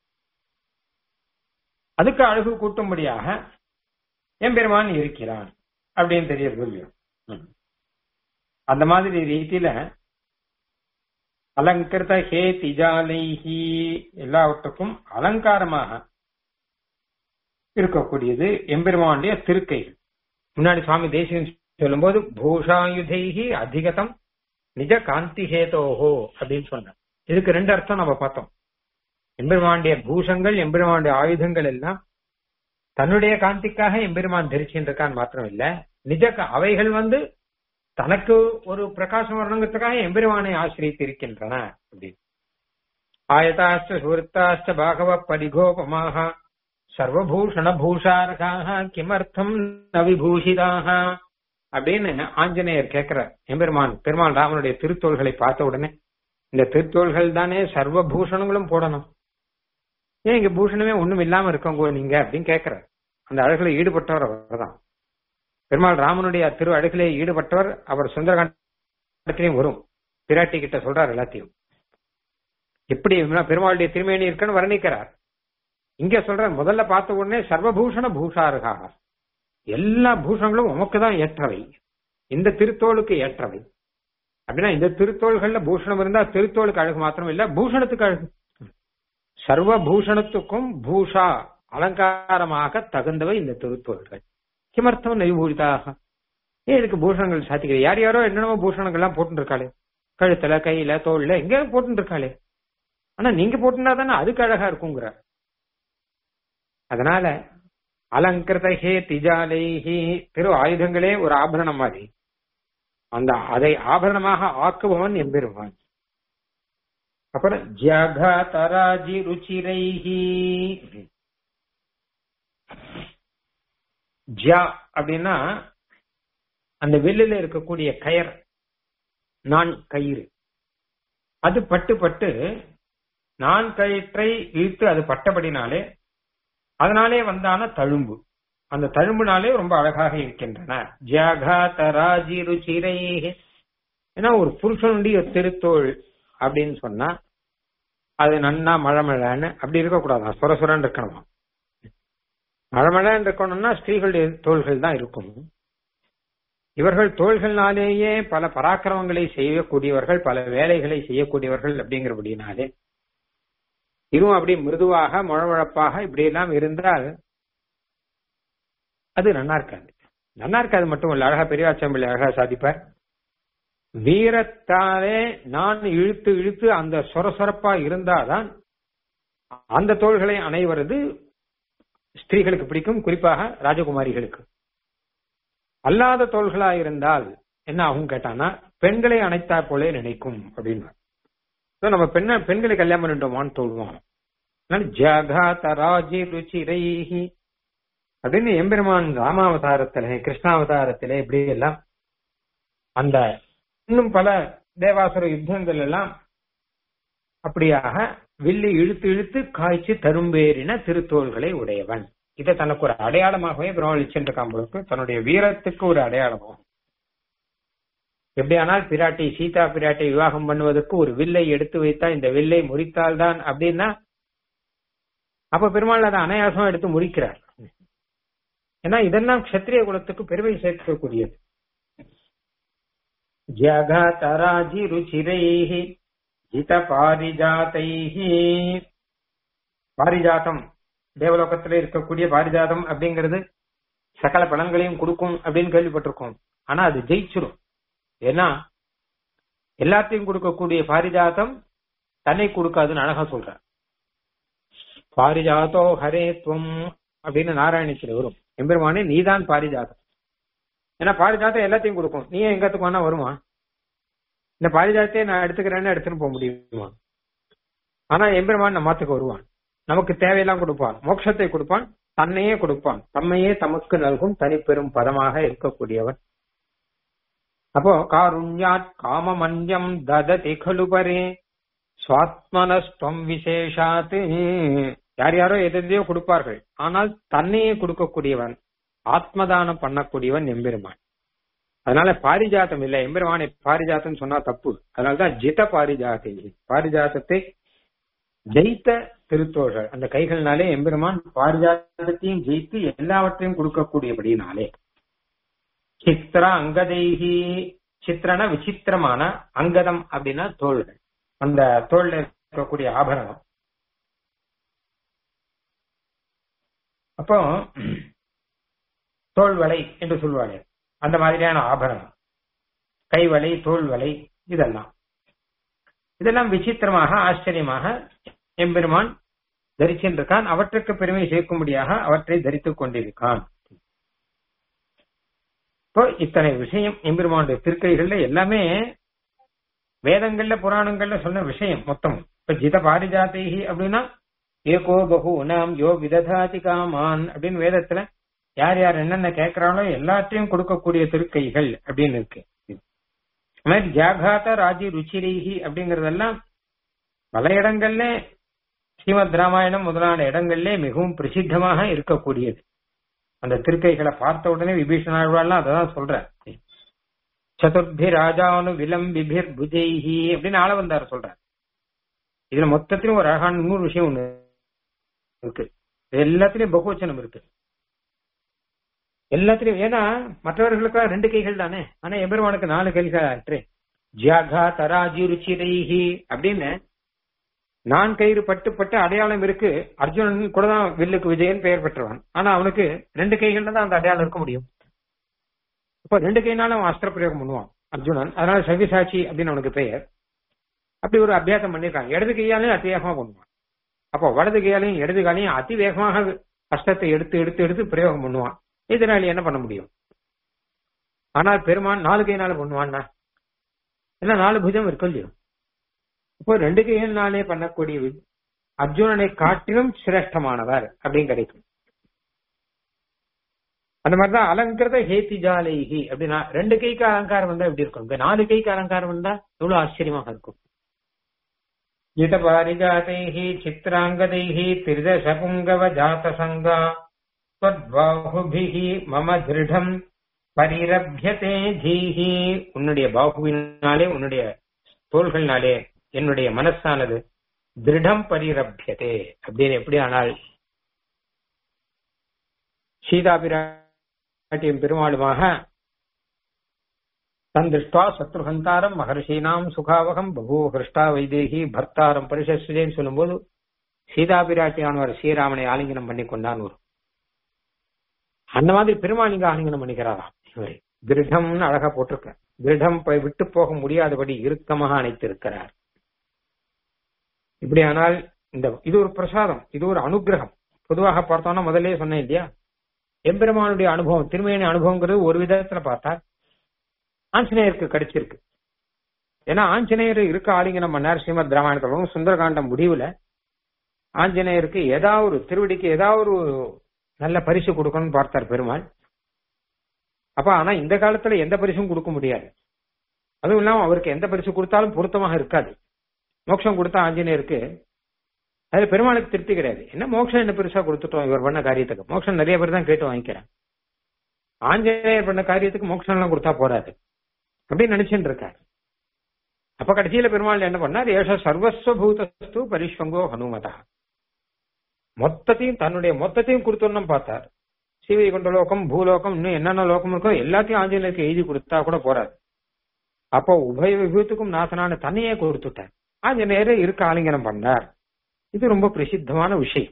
அதுக்கு அழகு கூட்டும்படியாக எம்பெருமான் இருக்கிறான் அப்படின்னு தெரியறது இல்லையோ ம். அந்த மாதிரி ரீதியில அலங்கிருத ஹே திஜாலைஹி எல்லாவற்றுக்கும் அலங்காரமாக இருக்கக்கூடியது எம்பெருமானுடைய திருக்கைகள் முன்னாடி சுவாமி தேசிகன் சொல்லும்போது பூஷாயுதைஹி அதிகதம் நிஜ காந்தி ஹேதோஹோ அப்படின்னு சொன்னார் இதுக்கு ரெண்டு அர்த்தம் நம்ம பார்த்தோம் எம்பெருமானுடைய பூஷங்கள் எம்பெருமானுடைய ஆயுதங்கள் எல்லாம் தன்னுடைய காந்திக்காக எம்பெருமான் தரிச்சுட்டு இருக்கான் மாத்திரம் இல்ல நிஜ கா- அவைகள் வந்து தனக்கு ஒரு பிரகாசம் வரணுங்கிறதுக்காக எம்பெருமானை ஆசிரியத்து இருக்கின்றன அப்படின்னு ஆயதாச்ச சுவருத்தாச்ச பாகவ பரிகோபமாக சர்வபூஷண பூஷார்காக கிமர்த்தம் ந விபூஷிதாக அப்படின்னு ஆஞ்சநேயர் கேட்கிறார் எம்பெருமான் பெருமாள் ராமனுடைய திருத்தோள்களை பார்த்த உடனே இந்த திருத்தோள்கள் தானே சர்வ பூஷணங்களும் போடணும் ஏன் இங்க பூஷணமே ஒண்ணும் இல்லாம இருக்கவங்க நீங்க அப்படின்னு கேட்கிறார் அந்த அழகுல ஈடுபட்டவர் அவர்தான் பெருமாள் ராமனுடைய திரு அழகிலே ஈடுபட்டவர் அவர் சுந்தரகாண்டத்திலையும் வரும் பிராட்டி கிட்ட சொல்றார் எல்லாத்தையும் எப்படி பெருமாளுடைய திருமேனி இருக்குன்னு வர்ணிக்கிறார் இங்க சொல்ற முதல்ல பார்த்த உடனே சர்வபூஷண பூஷாருகாக எல்லா பூஷணங்களும் உமக்கு தான் ஏற்றவை இந்த திருத்தோளுக்கு ஏற்றவை அப்படின்னா இந்த திருத்தோள்கள்ல பூஷணம் இருந்தா திருத்தோளுக்கு அழகு மாத்திரம் இல்ல பூஷணத்துக்கு அழகு சர்வ பூஷணத்துக்கும் பூஷா அலங்காரமாக தகுந்தவை இந்த திருத்தோள்கள் கிமர்த்தம் நைபூரிதாக ஏன் இதுக்கு பூஷணங்கள் சாத்திக்கிறேன் யார் யாரோ என்னென்னமோ பூஷணங்கள்லாம் போட்டு இருக்காளே கழுத்துல கையில தோல்ல எங்க போட்டு இருக்காளே ஆனா நீங்க போட்டுனா தானே அதுக்கு அழகா இருக்குங்கிற அதனால அலங்கிருத ஹே திஜாலைஹி திரு ஆயுதங்களே ஒரு ஆபரணம் மாதிரி அந்த அதை ஆபரணமாக ஆக்குபவன் எம்பெருமான் அப்புறம் ஜகதராஜி ருச்சிரைஹி ஜா அப்படின்னா அந்த வில்லுல இருக்கக்கூடிய கயர் நான் கயிறு அது பட்டு பட்டு நான் கயிற்றை இழுத்து அது பட்டபடினாலே அதனாலே வந்தான தழும்பு அந்த தழும்புனாலே ரொம்ப அழகாக இருக்கின்றன ஜகதராஜி ருச்சிரை ஏன்னா ஒரு புருஷனுடைய திருத்தோள் அப்படின்னு சொன்னா அது நன்னா மழை மழைன்னு அப்படி இருக்கக்கூடாது சுர சுரன்னு இருக்கணுமா மழை மழைன்னு இருக்கணும்னா ஸ்திரீகளுடைய தோள்கள் தான் இருக்கும் இவர்கள் தோள்கள்னாலேயே பல பராக்கிரமங்களை செய்யக்கூடியவர்கள் பல வேலைகளை செய்யக்கூடியவர்கள் அப்படிங்கிறபடினாலே இதுவும் அப்படி மிருதுவாக முழமுழப்பாக இப்படி எல்லாம் இருந்தால் அது நன்னா இருக்காது நன்னா இருக்காது மட்டும் இல்ல அழகா பெரியாச்சம்பிள்ளை அழகா சாதிப்பார் வீரத்தாலே நான் இழுத்து இழுத்து அந்த சொரசொரப்பா இருந்தாதான் அந்த தோள்களை அணைவது ஸ்திரீகளுக்கு பிடிக்கும் குறிப்பாக ராஜகுமாரிகளுக்கு அல்லாத தோள்களா இருந்தால் என்ன ஆகும் கேட்டானா பெண்களை அணைத்தா போலே நினைக்கும் அப்படின்னு So, நம்ம பெண்ண பெண்களை கல்யாணம் பண்ணிட்டோமான்னு தோல்வோம் ஜகாதராஜி ருச்சிரைஹி அப்படின்னு எம்பெருமான் ராமாவதாரத்திலே கிருஷ்ணாவதாரத்திலே இப்படி எல்லாம் அந்த இன்னும் பல தேவாசுர யுத்தங்கள் எல்லாம் அப்படியாக வில்லி இழுத்து இழுத்து காய்ச்சி தரும்பேறின திருத்தோள்களை உடையவன் இதை தனக்கு ஒரு அடையாளமாகவே பெருமாள் சென்று காம்பளுக்கு தன்னுடைய வீரத்துக்கு ஒரு அடையாளமாகும் எப்படியானால் பிராட்டி சீதா பிராட்டி விவாகம் பண்ணுவதற்கு ஒரு வில்லை எடுத்து வைத்தா இந்த வில்லை முறித்தால்தான் அப்படின்னா அப்ப பெருமாள் அதை அனாயாசம் எடுத்து முறிக்கிறார் ஏன்னா இதெல்லாம் கஷத்திரிய குலத்துக்கு பெருமை சேர்க்கக்கூடியது ஜகதராஜி ருச்சிரைஹி ஜித பாரிஜாதைஹி பாரிஜாதம் தேவலோகத்துல இருக்கக்கூடிய பாரிஜாதம் அப்படிங்கிறது சகல பலன்களையும் கொடுக்கும் அப்படின்னு கேள்விப்பட்டிருக்கோம் ஆனா அது ஜெயிச்சிரும் ஏன்னா எல்லாத்தையும் கொடுக்கக்கூடிய பாரிஜாதம் தன்னை கொடுக்காதுன்னு அழகா சொல்ற பாரிஜாதோ ஹரே துவம் அப்படின்னு நாராயணத்துல வரும் எம்பெருமானே நீதான் பாரிஜாதம் ஏன்னா பாரிஜாதம் எல்லாத்தையும் கொடுக்கும் நீ எங்கத்துக்கு வேணா வருமா இந்த பாரிஜாதத்தை நான் எடுத்துக்கிறேன்னு எடுத்துன்னு போக முடியுமா ஆனா எம்பெருமான் நம்மத்துக்கு வருவான் நமக்கு தேவையெல்லாம் கொடுப்பான் மோட்சத்தை கொடுப்பான் தன்னையே கொடுப்பான் தம்மையே தமக்கு நல்கும் தனிப்பெரும் பதமாக இருக்கக்கூடியவன் அப்போ காருண்யாத் காமமன்யம் தததி கலு பரே சுவாத்மனஸ்துவம் விசேஷாத் யார் யாரோ எதையோ கொடுப்பார்கள் ஆனால் தன்னையே கொடுக்கக்கூடியவன் ஆத்மதானம் பண்ணக்கூடியவன் எம்பெருமான் அதனால பாரிஜாத்தம் இல்ல எம்பெருமானை பாரிஜாத்தம் சொன்னா தப்பு அதனாலதான் ஜித பாரிஜாத்தை பாரிஜாத்தத்தை ஜெயித்த திருத்தோழர் அந்த கைகள்னாலே எம்பெருமான் பாரிஜாத்தத்தையும் ஜெயித்து எல்லாவற்றையும் கொடுக்கக்கூடியபடினாலே சித்திர அங்கதைகி சித்திரன விசித்திரமான அங்கதம் அப்படின்னா தோள்கள் அந்த தோல்ல இருக்கக்கூடிய ஆபரணம் அப்போ தோல்வலை என்று சொல்வாங்க அந்த மாதிரியான ஆபரணம் கைவலை தோல்வலை இதெல்லாம் இதெல்லாம் விசித்திரமாக ஆச்சரியமாக எம்பெருமான் தரிச்சின்றிருக்கான் அவற்றுக்கு பெருமை சேர்க்கும்படியாக அவற்றை தரித்துக் கொண்டிருக்கான் இப்போ இத்தனை விஷயம் எம்பெருமானுடைய திருக்கைகள்ல எல்லாமே வேதங்கள்ல புராணங்கள்ல சொன்ன விஷயம் மொத்தம் இப்ப ஜித பாரிஜாதைகி அப்படின்னா ஏகோ பகு நாம் யோ விததாதி காமான் அப்படின்னு வேதத்துல யார் யார் என்னென்ன கேட்கிறாங்களோ எல்லாத்தையும் கொடுக்கக்கூடிய திருக்கைகள் அப்படின்னு இருக்கு அது மாதிரி ஜாகாத ராஜி ருச்சிரீகி அப்படிங்கறதெல்லாம் பல இடங்கள்ல ஸ்ரீமத் ராமாயணம் முதலான இடங்கள்ல மிகவும் பிரசித்தமாக இருக்கக்கூடியது அந்த திருக்கைகளை பார்த்த உடனே விபீஷணாழ்வாள்லாம் அதான் சொல்ற சதுர்பி ராஜானு விலம்பிபிர் புஜைஹி அப்படின்னு ஆள வந்தார் சொல்ற இதுல மொத்தத்திலும் ஒரு அழகான நூறு விஷயம் ஒண்ணு இருக்கு எல்லாத்திலயும் பகுவச்சனம் இருக்கு எல்லாத்திலயும் ஏன்னா மற்றவர்களுக்கு ரெண்டு கைகள் தானே ஆனா எபெருமானுக்கு நாலு கைகள் ஆற்று ஜியாகா தராஜி ருச்சிரைஹி அப்படின்னு நான் கயிறு பட்டு பட்டு அடையாளம் இருக்கு அர்ஜுனன் கூட தான் வில்லுக்கு விஜயன் பெயர் பெற்றவன் ஆனா அவனுக்கு ரெண்டு கைகள்ல தான் அந்த அடையாளம் இருக்க முடியும் இப்ப ரெண்டு கைனாலும் அவன் அஸ்திர பிரயோகம் பண்ணுவான் அர்ஜுனன் அதனால சவிசாட்சி அப்படின்னு அவனுக்கு பெயர் அப்படி ஒரு அபியாசம் பண்ணிருக்காங்க இடது கையாலையும் அதிவேகமா பண்ணுவான் அப்போ வலது கையாலையும் இடது காலையும் அதிவேகமாக அஸ்தத்தை எடுத்து எடுத்து எடுத்து பிரயோகம் பண்ணுவான் இதனால என்ன பண்ண முடியும் ஆனால் பெருமான் நாலு கையினால பண்ணுவான்னா ஏன்னா நாலு புஜம் இருக்கும் இல்லையோ இப்போ ரெண்டு கையினாலே பண்ணக்கூடிய வி- அர்ஜுனனை காட்டிலும் சிரேஷ்டமானவர் அப்படின்னு கிடைக்கும் அந்த மாதிரிதான் அலங்கிருத ஹேத்தி ஜாலைஹி அப்படின்னா ரெண்டு கைக்கு அலங்காரம் வந்தா எப்படி இருக்கும் இப்ப நாலு கைக்கு அலங்காரம் வந்தா எவ்வளவு ஆச்சரியமாக இருக்கும் யுத பாரிஜாதைஹி சித்திராங்கதைஹி திரிதசபுங்கவ ஜாதசங்கா त्वद्बाहुभिः மம திருடம் பரிரபியதே தீஹி உன்னுடைய பாகுவினாலே உன்னுடைய தோள்களினாலே என்னுடைய மனசானது திருடம் பரிரபியதே அப்படின்னு எப்படி ஆனால் சீதாபிராட்டியும் பெருமாளுமாக தன் திருஷ்டா சத்ருஹந்தாரம் மகர்ஷீனாம் சுகாவகம் பகூ ஹிருஷ்டா வைதேகி பர்த்தாரம் பரிசஸ்தேன்னு சொல்லும்போது சீதாபிராட்டியானவர் ஸ்ரீராமனை ஆலிங்கனம் பண்ணி கொண்டான் ஒரு அந்த மாதிரி பெருமாள் இங்க ஆலிங்கனம் பண்ணிக்கிறாராம் இவரை திருடம்னு அழகா போட்டிருக்க திருடம் போய் விட்டு போக முடியாதபடி இறுக்கமாக அணைத்திருக்கிறார் இப்படியானால் இந்த இது ஒரு பிரசாதம் இது ஒரு அனுகிரகம் பொதுவாக பார்த்தோம்னா முதல்லயே சொன்னேன் இல்லையா எம்பெருமானுடைய அனுபவம் திருமையான அனுபவங்கிறது ஒரு விதத்துல பார்த்தா ஆஞ்சநேயருக்கு கிடைச்சிருக்கு ஏன்னா ஆஞ்சநேயர் இருக்க ஆலிங்கனம் பண்ணார் ஸ்ரீமத் ராமாயணத்துல சுந்தரகாண்டம் முடிவுல ஆஞ்சநேயருக்கு ஏதாவது ஒரு திருவடிக்கு ஏதாவது ஒரு நல்ல பரிசு கொடுக்கணும்னு பார்த்தார் பெருமாள் அப்ப ஆனா இந்த காலத்துல எந்த பரிசும் கொடுக்க முடியாது அதுவும் இல்லாம அவருக்கு எந்த பரிசு கொடுத்தாலும் பொருத்தமாக இருக்காது மோட்சம் கொடுத்தா ஆஞ்சநேயருக்கு அதுல பெருமாளுக்கு திருப்தி கிடையாது என்ன மோட்சம் என்ன பெருசா கொடுத்துட்டோம் இவர் பண்ண காரியத்துக்கு மோட்சம் நிறைய பேர் தான் கேட்டு வாங்கிக்கிறேன் ஆஞ்சநேயர் பண்ண காரியத்துக்கு மோட்சம் எல்லாம் கொடுத்தா போறாது அப்படின்னு நினைச்சுட்டு இருக்காரு அப்ப கடைசியில பெருமாள் என்ன பண்ணார் ஏஷ சர்வஸ்வபூதஸ்து பரிஷ்வங்கோ ஹனுமதா மொத்தத்தையும் தன்னுடைய மொத்தத்தையும் கொடுத்தோன்னு பார்த்தார் சீவை கொண்ட லோகம் பூலோகம் இன்னும் என்னென்ன லோகம் இருக்கோ எல்லாத்தையும் ஆஞ்சநேயருக்கு எழுதி கொடுத்தா கூட போறாது அப்போ உபய விபூத்துக்கும் நாசனான தன்னையே கொடுத்துட்டார் ஆஞ்சநேயர் இருக்க ஆலிங்கனம் பண்ணார் இது ரொம்ப பிரசித்தமான விஷயம்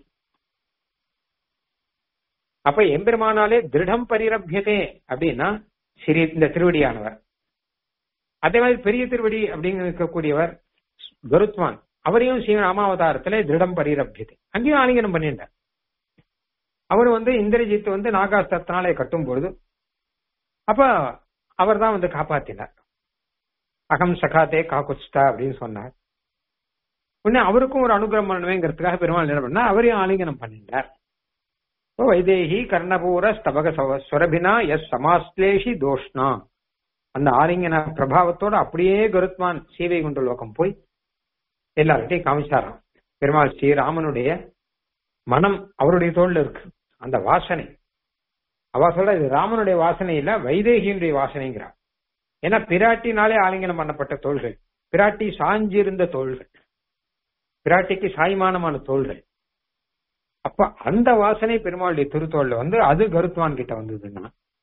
அப்ப எம்பெருமானாலே திருடம் பரிரபியதே அப்படின்னா சிறிய இந்த திருவடியானவர் அதே மாதிரி பெரிய திருவடி அப்படின்னு இருக்கக்கூடியவர் கருத்வான் அவரையும் ஸ்ரீ ராமாவதாரத்துல திருடம் பரிரபியதே அங்கேயும் ஆலிங்கனம் பண்ணிட்டார் அவர் வந்து இந்திரஜித் வந்து நாகாஸ்திரத்தினாலே கட்டும் பொழுது அப்ப அவர் தான் வந்து காப்பாத்தினார் அகம் சகாத்தே காக்குஸ்தா அப்படின்னு சொன்னார் உடனே அவருக்கும் ஒரு அனுகிரகம் பண்ணணுங்கிறதுக்காக பெருமாள் என்ன பண்ணா அவரையும் ஆலிங்கனம் பண்ணிட்டார் வைதேகி கர்ணபூர ஸ்தபக சுரபினா எஸ் சமாஸ்லேஷி தோஷ்ணா அந்த ஆலிங்கன பிரபாவத்தோட அப்படியே கருத்மான் சீவை கொண்ட லோகம் போய் எல்லார்கிட்டையும் காமிச்சாராம் பெருமாள் ஸ்ரீராமனுடைய மனம் அவருடைய தோல்ல இருக்கு அந்த வாசனை அவ சொல்ற இது ராமனுடைய வாசனை இல்ல வைதேகியினுடைய வாசனைங்கிறா ஏன்னா பிராட்டினாலே ஆலிங்கனம் பண்ணப்பட்ட தோள்கள் பிராட்டி சாஞ்சிருந்த தோள்கள் பிராட்டிக்கு சாய்மானமான தோள்கள் அப்ப அந்த வாசனை பெருமாளுடைய திருத்தோல்ல வந்து அது கருத்வான் கிட்ட வந்ததுன்னா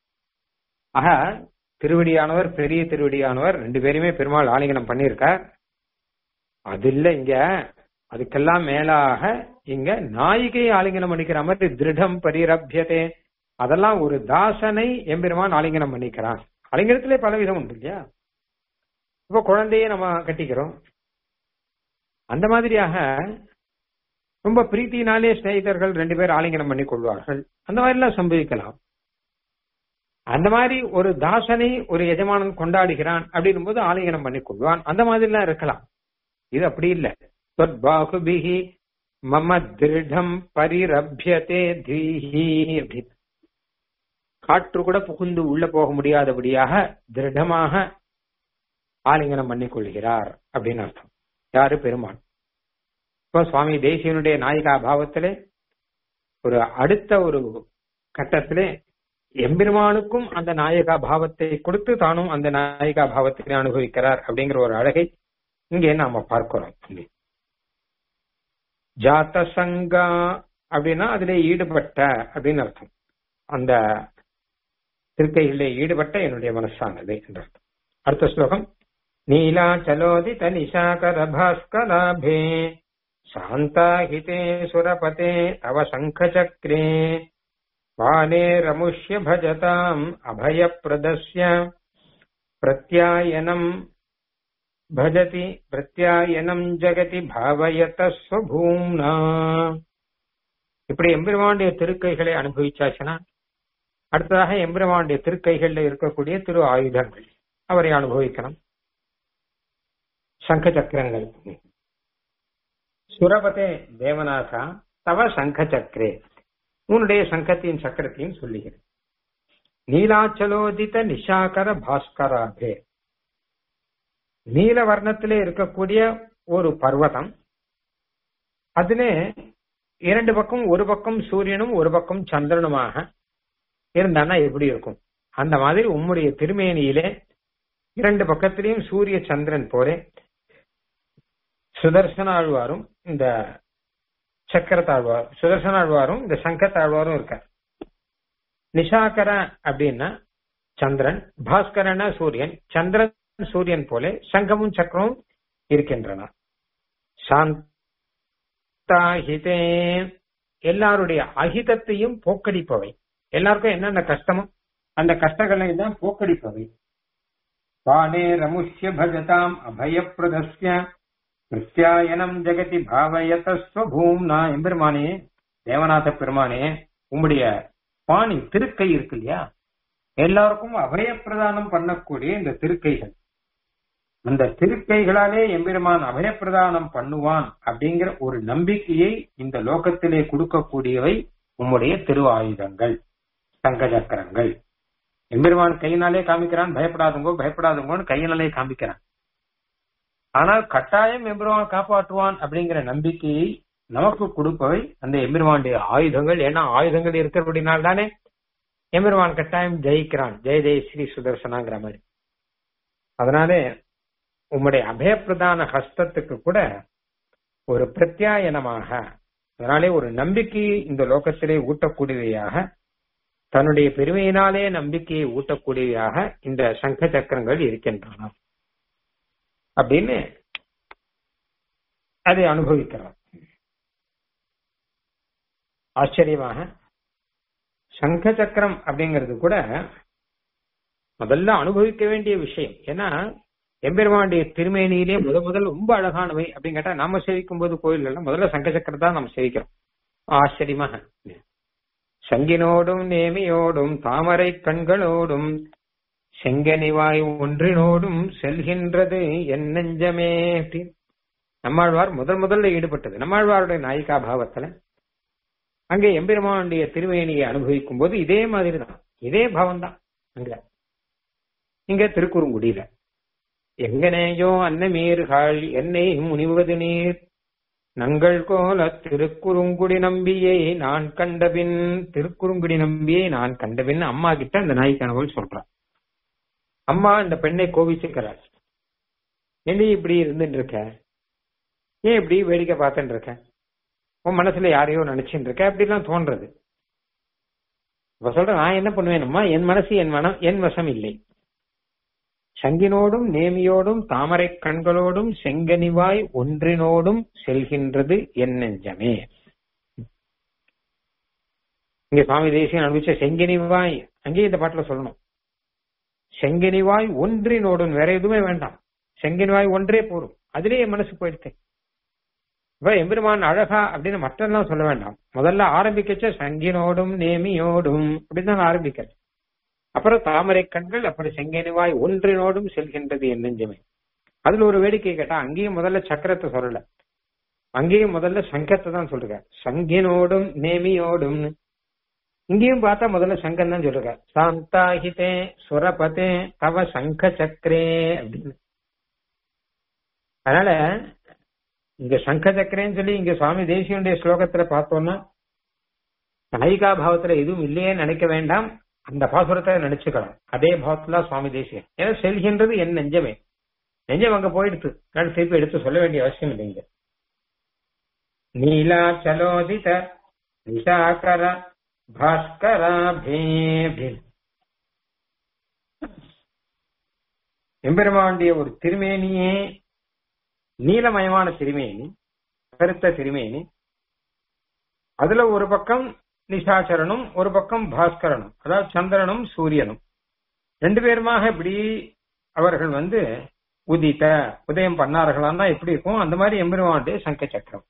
ஆக திருவடியானவர் பெரிய திருவடியானவர் ரெண்டு பேருமே பெருமாள் ஆலிங்கனம் பண்ணியிருக்கார் அது இல்ல இங்க அதுக்கெல்லாம் மேலாக இங்க நாயிகை ஆலிங்கனம் பண்ணிக்கிற மாதிரி திருடம் பரிரபியதே அதெல்லாம் ஒரு தாசனை எம்பெருமான் ஆலிங்கனம் பண்ணிக்கிறான் ஆலிங்கனத்திலே பல விதம் உண்டு இல்லையா இப்ப குழந்தையே நம்ம கட்டிக்கிறோம் அந்த மாதிரியாக ரொம்ப பிரீத்தினாலே ஸ்நேகிதர்கள் ரெண்டு பேர் ஆலிங்கனம் பண்ணி கொள்வார்கள் அந்த மாதிரி எல்லாம் சம்பவிக்கலாம் அந்த மாதிரி ஒரு தாசனை ஒரு எஜமானன் கொண்டாடுகிறான் அப்படின்னும் போது ஆலிங்கனம் பண்ணி கொள்வான் அந்த மாதிரி எல்லாம் இருக்கலாம் இது அப்படி இல்லை பாகுபிகி மம திருடம் பரிரபியதே தீஹி அப்படின்னு காற்று கூட புகுந்து உள்ள போக முடியாதபடியாக திருடமாக ஆலிங்கனம் பண்ணி கொள்கிறார் அப்படின்னு அர்த்தம் யாரு பெருமாள் இப்போ சுவாமி தேசியனுடைய நாயிகா பாவத்திலே ஒரு அடுத்த ஒரு கட்டத்திலே எம்பெருமானுக்கும் அந்த நாயகா பாவத்தை கொடுத்து தானும் அந்த நாயகா பாவத்தை அனுபவிக்கிறார் அப்படிங்கிற ஒரு அழகை இங்கே நாம பார்க்கிறோம் ஜாத்த சங்கா அப்படின்னா அதுல ஈடுபட்ட அப்படின்னு அர்த்தம் அந்த திருக்கைகளிலே ஈடுபட்ட என்னுடைய மனசானது என்ற அர்த்தம் அடுத்த ஸ்லோகம் நீலாச்சலோதித நிஷாகர பாஸ்கராபே சாந்தாஹிதே சுரபதே தவ சங்கச்சக்ரே பாலே ரமுஷ்ய பஜதாம் அபயப்பிரதஸ்ய பிரத்யாயனம் பஜதி பிரத்யாயனம் ஜெகதி பாவயத ஸ்வபூம்னா இப்படி எம்பெருமானுடைய திருக்கைகளை அனுபவிச்சாச்சுன்னா அடுத்ததாக எம்பெருமானுடைய திருக்கைகள்ல இருக்கக்கூடிய திரு ஆயுதங்கள் அவரை அனுபவிக்கணும் சங்க சக்கரங்கள் சுரபதே தேவநாதா தவ சங்க சக்கரே உன்னுடைய சங்கத்தின் சக்கரத்தையும் சொல்லுகிறேன் நீலாச்சலோதித நிஷாகர பாஸ்கராபே நீல வர்ணத்திலே இருக்கக்கூடிய ஒரு பர்வதம் அதிலே இரண்டு பக்கம் ஒரு பக்கம் சூரியனும் ஒரு பக்கம் சந்திரனுமாக இருந்தானா எப்படி இருக்கும் அந்த மாதிரி உம்முடைய திருமேனியிலே இரண்டு பக்கத்திலையும் சூரிய சந்திரன் போலே சுதர்சனாழ்வாரும் இந்த சக்கரத்தாழ்வார் சுதர்சனாழ்வாரும் இந்த சங்கத்தாழ்வாரும் இருக்கார் நிஷாகர அப்படின்னா சந்திரன் பாஸ்கரன சூரியன் சந்திரன் சூரியன் போல சங்கமும் சக்கரமும் இருக்கின்றன சாந்தாஹிதே எல்லாருடைய அகிதத்தையும் போக்கடிப்பவை எல்லாருக்கும் என்னென்ன கஷ்டமோ அந்த கஷ்டங்களை தான் போக்கடிப்பவை பாலே ரமுஷ்ய பஜதாம் அபயப்பிரதஸ்ய பிரத்யாயனம் ஜெகதி பாவயத ஸ்வபூம்னா எம்பெருமானே தேவநாத பெருமானே உம்முடைய பாணி திருக்கை இருக்கு இல்லையா எல்லாருக்கும் அபயப்பிரதானம் பண்ணக்கூடிய இந்த திருக்கைகள் அந்த திருக்கைகளாலே எம்பெருமான் அபயப்பிரதானம் பண்ணுவான் அப்படிங்கிற ஒரு நம்பிக்கையை இந்த லோகத்திலே கொடுக்கக்கூடியவை உம்முடைய திருவாயுதங்கள் சங்க சக்கரங்கள் எம்பெருமான் கையினாலே காமிக்கிறான் பயப்படாதுங்கோ பயப்படாதுங்கோன்னு கையினாலே காமிக்கிறான் ஆனால் கட்டாயம் எம்பெருமான் காப்பாற்றுவான் அப்படிங்கிற நம்பிக்கையை நமக்கு கொடுப்பவை அந்த எம்பெருமானுடைய ஆயுதங்கள் ஏன்னா ஆயுதங்கள் இருக்கிறபடினால் தானே எம்பெருமான் கட்டாயம் ஜெயிக்கிறான் ஜெய ஜெய ஸ்ரீ சுதர்சனாங்கிற மாதிரி அதனாலே உம்முடைய அபயப்பிரதான ஹஸ்தத்துக்கு கூட ஒரு பிரத்யாயனமாக அதனாலே ஒரு நம்பிக்கையை இந்த லோகத்திலே ஊட்டக்கூடியவையாக தன்னுடைய பெருமையினாலே நம்பிக்கையை ஊட்டக்கூடியவையாக இந்த சங்க சக்கரங்கள் இருக்கின்றன அப்படின்னு அதை அனுபவிக்கிறார் ஆச்சரியமாக சங்க சக்கரம் அப்படிங்கிறது கூட முதல்ல அனுபவிக்க வேண்டிய விஷயம் ஏன்னா எம்பெருமானுடைய திருமேனியிலே முத முதல் ரொம்ப அழகானவை அப்படின்னு கேட்டா நாம சேவிக்கும் போது கோயில்ல முதல்ல சங்க சக்கரம் தான் நம்ம சேவிக்கிறோம் ஆச்சரியமாக சங்கினோடும் நேமியோடும் தாமரை கண்களோடும் செங்கனிவாய் ஒன்றினோடும் செல்கின்றது என் நெஞ்சமே அப்படின்னு நம்மாழ்வார் முதல் முதல்ல ஈடுபட்டது நம்மாழ்வாருடைய நாயிகா பாவத்துல அங்கே எம்பெருமானுடைய திருவேணியை அனுபவிக்கும் போது இதே மாதிரி தான் இதே பாவம் தான் அங்க இங்க திருக்குறுங்குடியில எங்கனேயோ அன்னமீர்கள் என்னை முனிவது நீர் நங்கள் கோல திருக்குறுங்குடி நம்பியை நான் கண்டபின் திருக்குறுங்குடி நம்பியை நான் கண்டபின் அம்மா கிட்ட அந்த நாய்க்கானவள் சொல்றான் அம்மா இந்த பெண்ணை கோவிச்சுக்கிறாள் என்ன இப்படி இருந்துட்டு இருக்க ஏன் இப்படி வேடிக்கை பார்த்துட்டு இருக்க உன் மனசுல யாரையோ நினைச்சுட்டு இருக்க அப்படிலாம் தோன்றது இப்ப சொல்ற நான் என்ன பண்ணுவேனம்மா என் மனசு என் மனம் என் வசம் இல்லை சங்கினோடும் நேமியோடும் தாமரை கண்களோடும் செங்கனிவாய் ஒன்றினோடும் செல்கின்றது என் நெஞ்சமே இங்க சுவாமி தேசியம் அனுபவிச்ச செங்கனிவாய் அங்கேயும் இந்த பாட்டுல சொல்லணும் செங்கனிவாய் ஒன்றினோடும் வேற எதுவுமே வேண்டாம் செங்கனிவாய் ஒன்றே போரும் அதுலயே மனசு போயிடுச்சு இப்ப எம்பெருமான் அழகா அப்படின்னு மற்றெல்லாம் சொல்ல வேண்டாம் முதல்ல ஆரம்பிக்கச்ச சங்கினோடும் நேமியோடும் அப்படின்னு தான் ஆரம்பிக்கிறது அப்புறம் தாமரை கண்கள் அப்புறம் செங்கனிவாய் ஒன்றினோடும் செல்கின்றது என் நெஞ்சமே அதுல ஒரு வேடிக்கை கேட்டா அங்கேயும் முதல்ல சக்கரத்தை சொல்லல அங்கேயும் முதல்ல சங்கத்தை தான் சொல்லுங்க சங்கினோடும் நேமியோடும் இங்கேயும் பார்த்தா முதல்ல சங்கம் தான் சொல்லுங்க சாந்தாஹிதே சுரபதே தவ சங்க சக்கரே அப்படின்னு அதனால இங்க சங்க சக்கரேன்னு சொல்லி இங்க சுவாமி தேசியனுடைய ஸ்லோகத்துல பார்த்தோம்னா நாயிகா பாவத்துல எதுவும் இல்லையே நினைக்க வேண்டாம் அந்த பாசுரத்தை நினைச்சுக்கலாம் அதே பாவத்துல சுவாமி தேசியம் ஏன்னா செல்கின்றது என் நெஞ்சமே நெஞ்சம் அங்க போயிடுத்து நான் திருப்பி எடுத்து சொல்ல வேண்டிய அவசியம் இல்லைங்க நீலா சலோதித நிஷாகர பாஸ்கராபே எம்பெருமாண்டிய ஒரு திருமேனியே நீலமயமான திருமேனி கருத்த திருமேனி அதுல ஒரு பக்கம் நிஷாச்சரனும் ஒரு பக்கம் பாஸ்கரனும் அதாவது சந்திரனும் சூரியனும் ரெண்டு பேருமாக இப்படி அவர்கள் வந்து உதித்த உதயம் பண்ணார்களான்னா எப்படி இருக்கும் அந்த மாதிரி எம்பெருமானுடைய சங்க சக்கரம்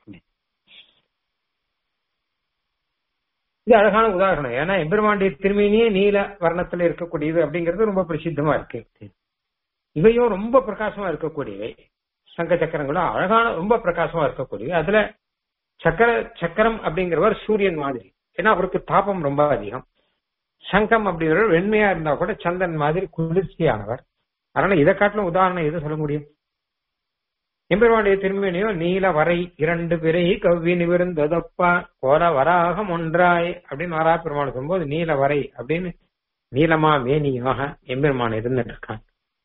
இது அழகான உதாரணம் ஏன்னா எம்பெருமானுடைய திருமேனியே நீல வர்ணத்துல இருக்கக்கூடியது அப்படிங்கிறது ரொம்ப பிரசித்தமா இருக்கு இவையும் ரொம்ப பிரகாசமா இருக்கக்கூடியவை சங்க சக்கரங்களும் அழகான ரொம்ப பிரகாசமா இருக்கக்கூடியவை அதுல சக்கர சக்கரம் அப்படிங்கிறவர் சூரியன் மாதிரி ஏன்னா அவருக்கு தாபம் ரொம்ப அதிகம் சங்கம் அப்படிங்கிறவர் வெண்மையா இருந்தா கூட சந்தன் மாதிரி குளிர்ச்சியானவர் அதனால இதை காட்டிலும் உதாரணம் எது சொல்ல முடியும் எம்பெருமானுடைய திருமணியோ நீல வரை இரண்டு பிறை கவ்வி நிவிருந்ததப்பா கோல வராகம் ஒன்றாய் அப்படின்னு வரா பெருமாள் சொல்லும்போது நீல வரை அப்படின்னு நீலமா மேனியாக எம்பெருமான் இருந்துட்டு இருக்கான்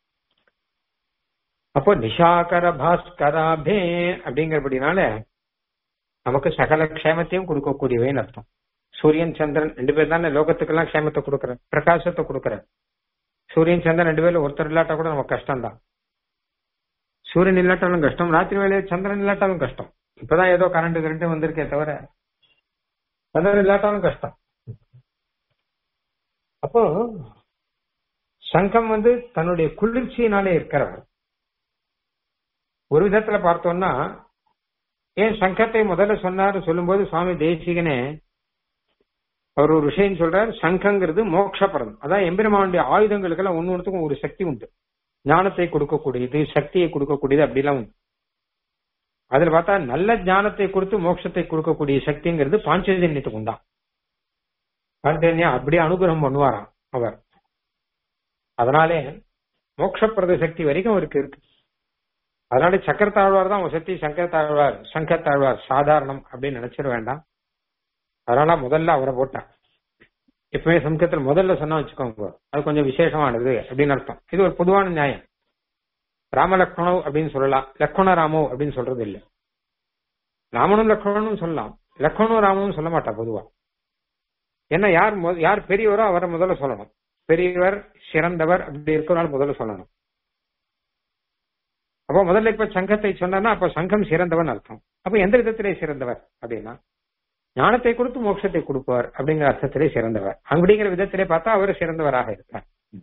அப்போ நிஷாகர பாஸ்கராபே அப்படிங்கிறபடினால நமக்கு சகல க்ஷேமத்தையும் கொடுக்கக்கூடியவைன்னு அர்த்தம் சூரியன் சந்திரன் ரெண்டு பேர் தானே லோகத்துக்கெல்லாம் க்ஷேமத்தை கொடுக்குற பிரகாசத்தை கொடுக்குற சூரியன் சந்திரன் ரெண்டு பேர்ல ஒருத்தர் இல்லாட்டா கூட நமக்கு கஷ்டம் தான் சூரியன் இல்லாட்டாலும் கஷ்டம் ராத்திரி வேலையை சந்திரன் இல்லாட்டாலும் கஷ்டம் இப்பதான் ஏதோ கரண்ட் கரண்ட் வந்திருக்கே தவிர சந்திரன் இல்லாட்டாலும் கஷ்டம் அப்போ சங்கம் வந்து தன்னுடைய குளிர்ச்சியினாலே இருக்கிறவர் ஒரு விதத்துல பார்த்தோம்னா ஏன் சங்கத்தை முதல்ல சொன்னாரு சொல்லும்போது சுவாமி தேசிகனே அவர் ஒரு விஷயம் சொல்றாரு சங்கங்கிறது மோட்சப்பரம் அதான் எம்பெருமானுடைய ஆயுதங்களுக்கெல்லாம் ஒன்னு ஒன்றுக்கும் ஒரு சக்தி உண்டு ஞானத்தை கொடுக்கக்கூடியது சக்தியை கொடுக்கக்கூடியது அப்படிலாம் உண்டு அதுல பார்த்தா நல்ல ஞானத்தை கொடுத்து மோட்சத்தை கொடுக்கக்கூடிய சக்திங்கிறது பாஞ்சஜன்யத்துக்கு உண்டான் பாஞ்சஜன்யம் அப்படியே அனுகிரகம் பண்ணுவாராம் அவர் அதனாலே மோட்சப்பிரத சக்தி வரைக்கும் அவருக்கு இருக்கு அதனால சக்கரத்தாழ்வார் தான் வசதி சங்கரத்தாழ்வார் சங்கத்தாழ்வார் சாதாரணம் அப்படின்னு நினைச்சிட வேண்டாம் அதனால முதல்ல அவரை போட்டான் எப்பவுமே சம்ஸ்கிருதத்துல முதல்ல சொன்னா வச்சுக்கோங்க அது கொஞ்சம் விசேஷமானது அப்படின்னு அர்த்தம் இது ஒரு பொதுவான நியாயம் ராம லக்ஷ்மணோ அப்படின்னு சொல்லலாம் லக்ஷ்மண ராமோ அப்படின்னு சொல்றது இல்லை ராமனும் லக்ஷ்மணனும் சொல்லலாம் லக்ஷ்மணும் ராமனும் சொல்ல மாட்டா பொதுவா ஏன்னா யார் மொத- யார் பெரியவரோ அவரை முதல்ல சொல்லணும் பெரியவர் சிறந்தவர் அப்படி இருக்கிறனால முதல்ல சொல்லணும் அப்போ முதல்ல இப்ப சங்கத்தை சொன்னா அப்ப சங்கம் சிறந்தவன் அர்த்தம் அப்ப எந்த விதத்திலே சிறந்தவர் அப்படின்னா ஞானத்தை கொடுத்து மோட்சத்தை கொடுப்பவர் அப்படிங்கிற அர்த்தத்திலே சிறந்தவர் அப்படிங்கிற விதத்திலே பார்த்தா அவர் சிறந்தவராக இருப்பார்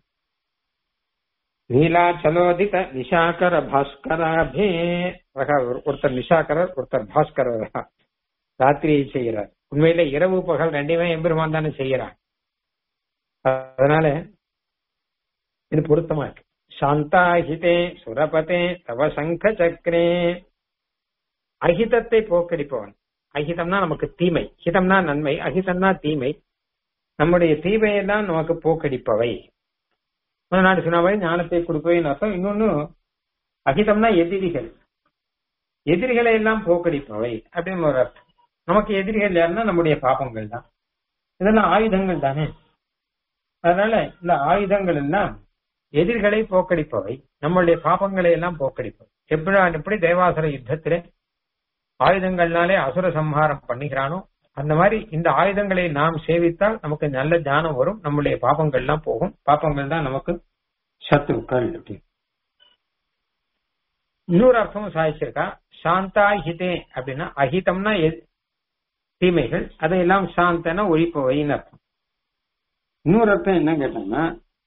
நீலாச்சலோதித நிஷாகர பாஸ்கராபே அழகா ஒரு- ஒருத்தர் நிஷாகரர் ஒருத்தர் பாஸ்கரர் ராத்திரியை செய்கிறார் உண்மையில இரவு பகல் ரெண்டையுமே எம்பெருமான் தானே செய்யறான் அதனால இது பொருத்தமா இருக்கு சாந்தாஹிதே சுரபதே தவ சங்க சக்கரே அஹிதத்தை போக்கடிப்பவன் அஹிதம்னா நமக்கு தீமை ஹிதம்னா நன்மை அஹிதம்னா தீமை நம்முடைய தீமையெல்லாம் நமக்கு போக்கடிப்பவை நாடு சொன்னவை ஞானத்தை கொடுப்பவைன்னு அர்த்தம் இன்னொன்னு அகிதம்னா எதிரிகள் எதிரிகளை எல்லாம் போக்கடிப்பவை அப்படின்னு ஒரு அர்த்தம் நமக்கு எதிரிகள் யாருன்னா நம்முடைய பாபங்கள் தான் இதெல்லாம் ஆயுதங்கள் தானே அதனால இந்த ஆயுதங்கள் எல்லாம் எதிரிகளை போக்கடிப்பவை நம்மளுடைய பாபங்களை எல்லாம் போக்கடிப்பவை எப்படி எப்படி தேவாசுர யுத்தத்திலே ஆயுதங்கள்னாலே அசுர சம்ஹாரம் பண்ணுகிறானோ அந்த மாதிரி இந்த ஆயுதங்களை நாம் சேவித்தால் நமக்கு நல்ல ஞானம் வரும் நம்முடைய பாபங்கள் எல்லாம் போகும் பாபங்கள் தான் நமக்கு சத்ருக்கள் அப்படின்னு இன்னொரு அர்த்தமும் சாதிச்சிருக்கா சாந்தா ஹிதே அப்படின்னா அஹிதம்னா எது- தீமைகள் அதையெல்லாம் சாந்தன ஒழிப்பவைன்னு அர்த்தம் இன்னொரு அர்த்தம் என்ன கேட்டோம்னா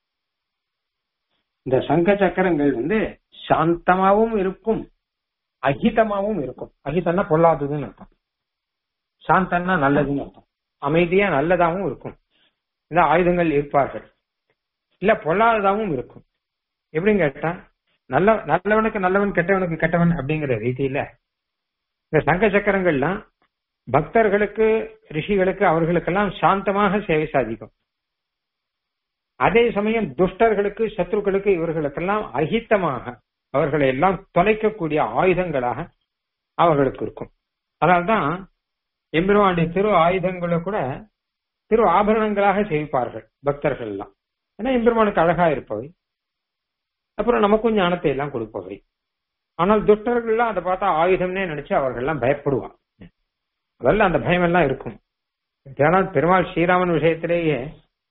இந்த சங்க சக்கரங்கள் வந்து சாந்தமாவும் இருக்கும் அஹிதமாவும் இருக்கும் அஹிதம்னா பொல்லாததுன்னு அர்த்தம் சாந்தன்னா நல்லதுன்னு அர்த்தம் அமைதியா நல்லதாகவும் இருக்கும் இந்த ஆயுதங்கள் இருப்பார்கள் இல்ல பொல்லாததாகவும் இருக்கும் எப்படின்னு கேட்டா நல்ல நல்லவனுக்கு நல்லவன் கெட்டவனுக்கு கெட்டவன் அப்படிங்கிற ரீதியில இந்த சங்க சக்கரங்கள்லாம் பக்தர்களுக்கு ரிஷிகளுக்கு அவர்களுக்கெல்லாம் சாந்தமாக சேவை சாதிக்கும் அதே சமயம் துஷ்டர்களுக்கு சத்ருக்களுக்கு இவர்களுக்கெல்லாம் அஹித்தமாக அவர்களை எல்லாம் தொலைக்கக்கூடிய ஆயுதங்களாக அவர்களுக்கு இருக்கும் அதனால்தான் எம்பெருமானுடைய திரு ஆயுதங்களை கூட திரு ஆபரணங்களாக செய்விப்பார்கள் பக்தர்கள் எல்லாம் ஏன்னா எம்பெருமானுக்கு அழகா இருப்பவை அப்புறம் நமக்கும் ஞானத்தை எல்லாம் கொடுப்பவை ஆனால் துஷ்டர்கள்லாம் அதை பார்த்தா ஆயுதம்னே நினைச்சு அவர்கள் எல்லாம் பயப்படுவான் முதல்ல அந்த பயம் எல்லாம் இருக்கும் ஏன்னா பெருமாள் ஸ்ரீராமன் விஷயத்திலேயே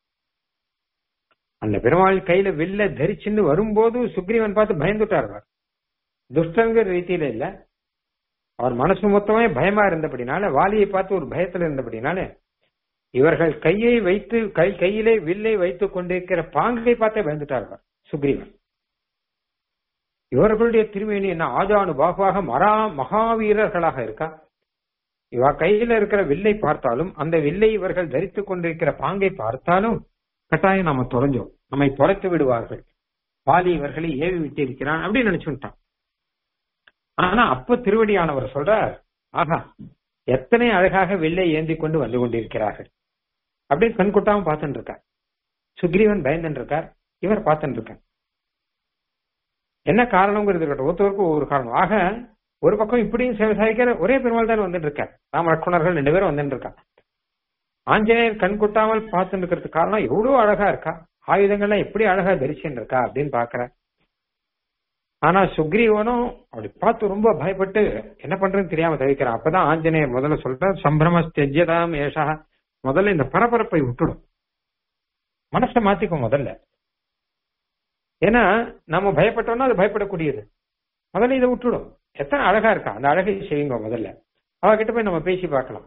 அந்த பெருமாள் கையில வில்ல தரிச்சுன்னு வரும்போது சுக்ரீவன் பார்த்து பயந்துட்டார் அவர் துஷ்டங்கிற ரீதியில இல்ல அவர் மனசு மொத்தமே பயமா இருந்தபடினால வாலியை பார்த்து ஒரு பயத்துல இருந்தபடினால இவர்கள் கையை வைத்து கை கையிலே வில்லை வைத்துக் கொண்டிருக்கிற பாங்கை பார்த்தே பயந்துட்டார் அவர் சுக்ரீவன் இவர்களுடைய திருமேனி என்ன ஆஜானு பாகுவாக மரா மகாவீரர்களாக இருக்கா இவ கையில இருக்கிற வில்லை பார்த்தாலும் அந்த வில்லை இவர்கள் தரித்துக் கொண்டிருக்கிற பாங்கை பார்த்தாலும் கட்டாயம் நாம தொலைஞ்சோம் நம்மை தொலைத்து விடுவார்கள் பாலி இவர்களை ஏவி விட்டு இருக்கிறான் அப்படின்னு நினைச்சுட்டான் ஆனா அப்ப திருவடியானவர் சொல்றார் ஆஹா எத்தனை அழகாக வில்லை ஏந்தி கொண்டு வந்து கொண்டிருக்கிறார்கள் அப்படியே கண் கொட்டாம பார்த்துட்டு இருக்கார் சுக்ரீவன் பயந்துட்டு இருக்கார் இவர் பார்த்துட்டு இருக்கார் என்ன காரணங்கிறது இருக்கட்டும் ஒருத்தருக்கும் ஒவ்வொரு காரணம் ஆக ஒரு பக்கம் இப்படியும் சேவை சாதிக்கிற ஒரே பெருமாள் தான் வந்துட்டு இருக்கார் ராம லட்சுமணர்கள் ரெண்டு பேரும் வந்துட்டு இருக்கா ஆஞ்சநேயர் கண் கொட்டாமல் பார்த்துட்டு இருக்கிறதுக்கு காரணம் எவ்வளவு அழகா இருக்கா ஆயுதங்கள்லாம் எப்படி அழகா தரிச்சுன்னு இருக்கா அப்படின்னு பாக்குற ஆனா சுக்ரீவனும் அப்படி பார்த்து ரொம்ப பயப்பட்டு என்ன பண்றதுன்னு தெரியாம தவிக்கிறான் அப்பதான் ஆஞ்சநேயர் முதல்ல சொல்ற சம்பிரம தெஜ்யதாம் ஏஷா முதல்ல இந்த பரபரப்பை விட்டுடும் மனசை மாத்திக்கும் முதல்ல ஏன்னா நம்ம பயப்பட்டோம்னா அது பயப்படக்கூடியது முதல்ல இதை விட்டுடும் எத்தனை அழகா இருக்கா அந்த அழகை செய்யுங்க முதல்ல அவகிட்ட போய் நம்ம பேசி பார்க்கலாம்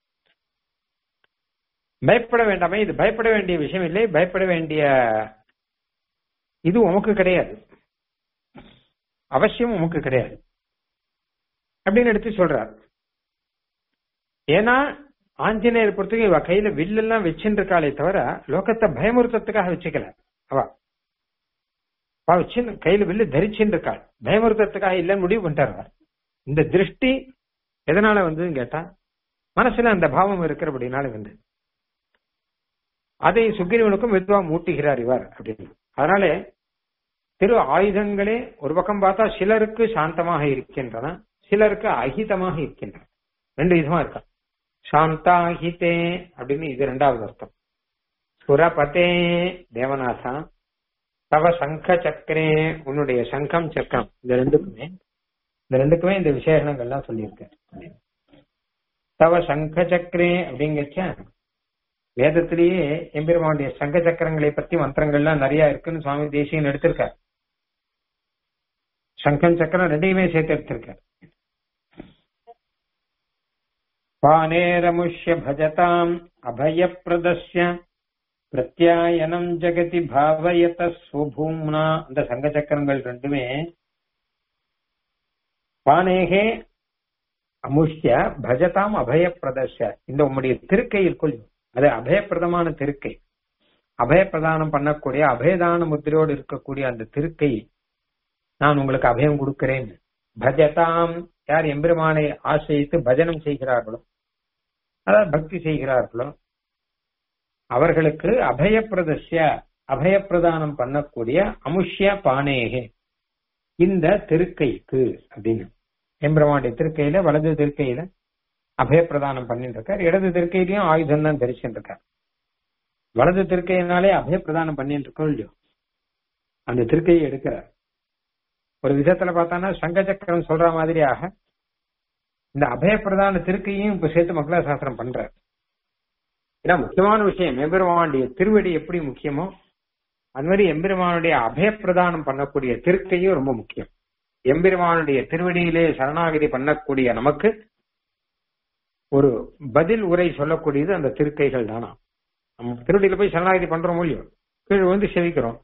பயப்பட வேண்டாமே இது பயப்பட வேண்டிய விஷயம் இல்லை பயப்பட வேண்டிய இது உமக்கு கிடையாது அவசியம் உமக்கு கிடையாது அப்படின்னு எடுத்து சொல்றார் ஏன்னா ஆஞ்சநேயர் பொறுத்தவரைக்கும் இவ கையில வில்லெல்லாம் வச்சுட்டு இருக்காளே தவிர லோகத்தை பயமுறுத்தத்துக்காக வச்சுக்கல அவ வச்சு கையில வில்லு தரிச்சுன்னு இருக்காள் பயமுறுத்தத்துக்காக இல்லைன்னு முடிவு பண்ணிட்டார் இந்த திருஷ்டி எதனால வந்ததுன்னு கேட்டா மனசுல அந்த பாவம் இருக்கிறபடினால வந்து அதை சுக்கிரீவனுக்கும் மெதுவா மூட்டுகிறார் இவர் அப்படின்னு அதனால திரு ஆயுதங்களே ஒரு பக்கம் பார்த்தா சிலருக்கு சாந்தமாக இருக்கின்றன சிலருக்கு அஹிதமாக இருக்கின்றன ரெண்டு விதமா இருக்கா சாந்தாஹிதே அப்படின்னு இது ரெண்டாவது அர்த்தம் சுரபதே தேவநாதா தவ சங்க சக்கரே உன்னுடைய சங்கம் சக்கரம் இந்த ரெண்டுக்குமே இந்த ரெண்டுக்குமே இந்த விசேஷணங்கள்லாம் சொல்லியிருக்க தவ சங்க சக்கரே அப்படிங்கச்ச வேதத்திலேயே எம்பெருமானுடைய சங்க சக்கரங்களை பத்தி மந்திரங்கள்லாம் நிறைய இருக்குன்னு சுவாமி தேசியன் எடுத்திருக்கார் சங்கம் சக்கரம் ரெண்டையுமே சேர்த்து எடுத்திருக்கார் பானேரமுஷ்ய பஜதாம் அபயப்பிரதஸ்ய பிரத்யாயனம் ஜெகதி பாவயத சுபூம்னா அந்த சங்க சக்கரங்கள் ரெண்டுமே பானேகே அமுஷ்ய பஜதாம் அபயப்பிரதஸ்ய இந்த உம்முடைய திருக்கை இருக்கும் அது அபயப்பிரதமான திருக்கை அபயப்பிரதானம் பண்ணக்கூடிய அபயதான முத்திரையோடு இருக்கக்கூடிய அந்த திருக்கை நான் உங்களுக்கு அபயம் கொடுக்கிறேன் பஜதாம் யார் எம்பெருமானை ஆசிரித்து பஜனம் செய்கிறார்களோ அதாவது பக்தி செய்கிறார்களோ அவர்களுக்கு அபயப்பிரதஸ்ய அபயப்பிரதானம் பண்ணக்கூடிய அமுஷ்ய பானேகே இந்த திருக்கைக்கு அப்படின்னு எம்பெருமானுடைய திருக்கையில வலது திருக்கையில அபயப்பிரதானம் பண்ணிட்டு இருக்கார் இடது திருக்கையிலையும் ஆயுதம் தான் தரிச்சுட்டு இருக்கார் வலது திருக்கையினாலே அபயப்பிரதானம் பண்ணிட்டு இருக்கோம் இல்லையோ அந்த திருக்கையை எடுக்கிறார் ஒரு விதத்துல பார்த்தானா சங்க சக்கரம் சொல்ற மாதிரியாக இந்த அபயப்பிரதான திருக்கையும் இப்ப சேர்த்து மக்களா சாஸ்திரம் பண்றார் ஏன்னா முக்கியமான விஷயம் எம்பெருமானுடைய திருவடி எப்படி முக்கியமோ அது மாதிரி எம்பெருமானுடைய அபயப்பிரதானம் பண்ணக்கூடிய திருக்கையும் ரொம்ப முக்கியம் எம்பெருமானுடைய திருவடியிலே சரணாகதி பண்ணக்கூடிய நமக்கு ஒரு பதில் உரை சொல்லக்கூடியது அந்த திருக்கைகள் தானா நம்ம திருவடியில போய் சரணாகதி பண்றோம் இல்லையோ கீழ் வந்து செவிக்கிறோம்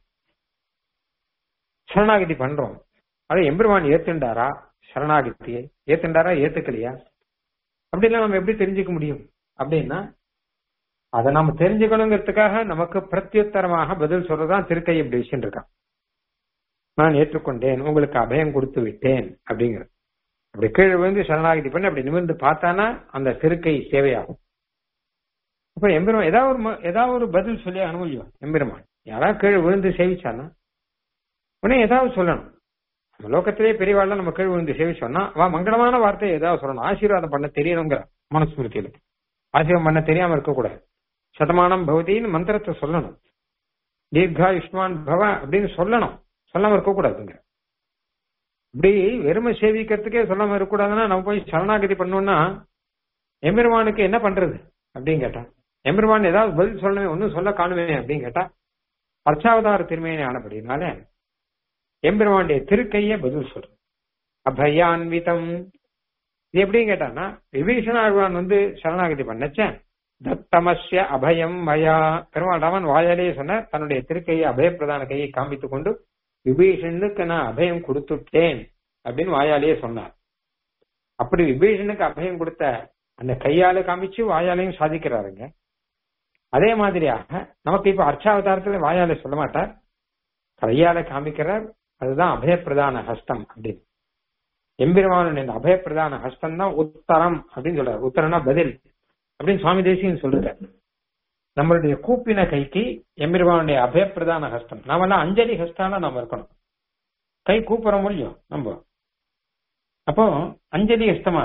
சரணாகதி பண்றோம் அதை எம்பெருமான் ஏத்துண்டாரா சரணாகதியை ஏத்துண்டாரா ஏத்துக்கலையா அப்படிலாம் நம்ம எப்படி தெரிஞ்சுக்க முடியும் அப்படின்னா அதை நாம தெரிஞ்சுக்கணுங்கிறதுக்காக நமக்கு பிரத்யுத்தரமாக பதில் சொல்றதுதான் திருக்கை இப்படி விஷயம் இருக்கான் நான் ஏற்றுக்கொண்டேன் உங்களுக்கு அபயம் கொடுத்து விட்டேன் அப்படிங்கிற அப்படி கீழே விழுந்து சரணாகதி பண்ணி அப்படி நிமிர்ந்து பார்த்தானா அந்த திருக்கை சேவையாகும் அப்ப எம்பெருமான் ஏதாவது ஒரு ம- ஏதாவது ஒரு பதில் சொல்லி அனுமதியும் எம்பெருமான் யாராவது கீழே விழுந்து சேவிச்சானா உடனே ஏதாவது சொல்லணும் நம்ம லோகத்திலே பெரியவாள்லாம் நம்ம கீழ் விழுந்து சேவிச்சோம்னா வா மங்களமான வார்த்தையை ஏதாவது சொல்லணும் ஆசீர்வாதம் பண்ண தெரியணுங்கிற மனஸ்மிருதியில ஆசீர்வாதம் பண்ண தெரியாம இருக்கக்கூடாது சதமானம் பவதின்னு மந்திரத்தை சொல்லணும் தீர்காயுஷ்மான் பவ அப்படின்னு சொல்லணும் சொல்லாம இருக்கக்கூடாதுங்க இப்படி வெறுமை சேவிக்கிறதுக்கே சொல்லாம இருக்கக்கூடாதுன்னா நம்ம போய் சரணாகதி பண்ணோம்னா எம்பெருமானுக்கு என்ன பண்றது அப்படின்னு கேட்டா எம்பெருமான் ஏதாவது பதில் சொல்லணுமே ஒன்னும் சொல்ல காணுமே அப்படின்னு கேட்டா அர்ச்சாவதார திருமையினை ஆனபடினால எம்பெருமானுடைய திருக்கையே பதில் சொல்றது அபயான்விதம் இது எப்படின்னு கேட்டான்னா விபீஷணாழ்வான் வந்து சரணாகதி பண்ணச்சேன் தத்தமஸ்ய அபயம் மயா பெருமாள் ராமன் வாயாலேயே சொன்னார் தன்னுடைய திருக்கையை அபயப்பிரதான கையை காமித்துக் கொண்டு விபீஷனுக்கு நான் அபயம் கொடுத்துட்டேன் அப்படின்னு வாயாலேயே சொன்னார் அப்படி விபீஷனுக்கு அபயம் கொடுத்த அந்த கையால காமிச்சு வாயாலையும் சாதிக்கிறாருங்க அதே மாதிரியாக நமக்கு இப்ப அர்ச்சாவதாரத்துல வாயால சொல்ல மாட்டார் கையால காமிக்கிறார் அதுதான் அபயப்பிரதான ஹஸ்தம் அப்படின்னு எம்பெருமானுடைய இந்த அபயப்பிரதான ஹஸ்தம் தான் உத்தரம் அப்படின்னு சொல்றாரு உத்தரம்னா பதில் அப்படின்னு சுவாமி தேசியம் சொல்றார் நம்மளுடைய கூப்பின கைக்கு எம்பெருமானுடைய அபயப்பிரதான ஹஸ்தம் நாமெல்லாம் அஞ்சலி ஹஸ்தான நாம இருக்கணும் கை கூப்புறோம் இல்லையோ நம்ம அப்போ அஞ்சலி ஹஸ்தமா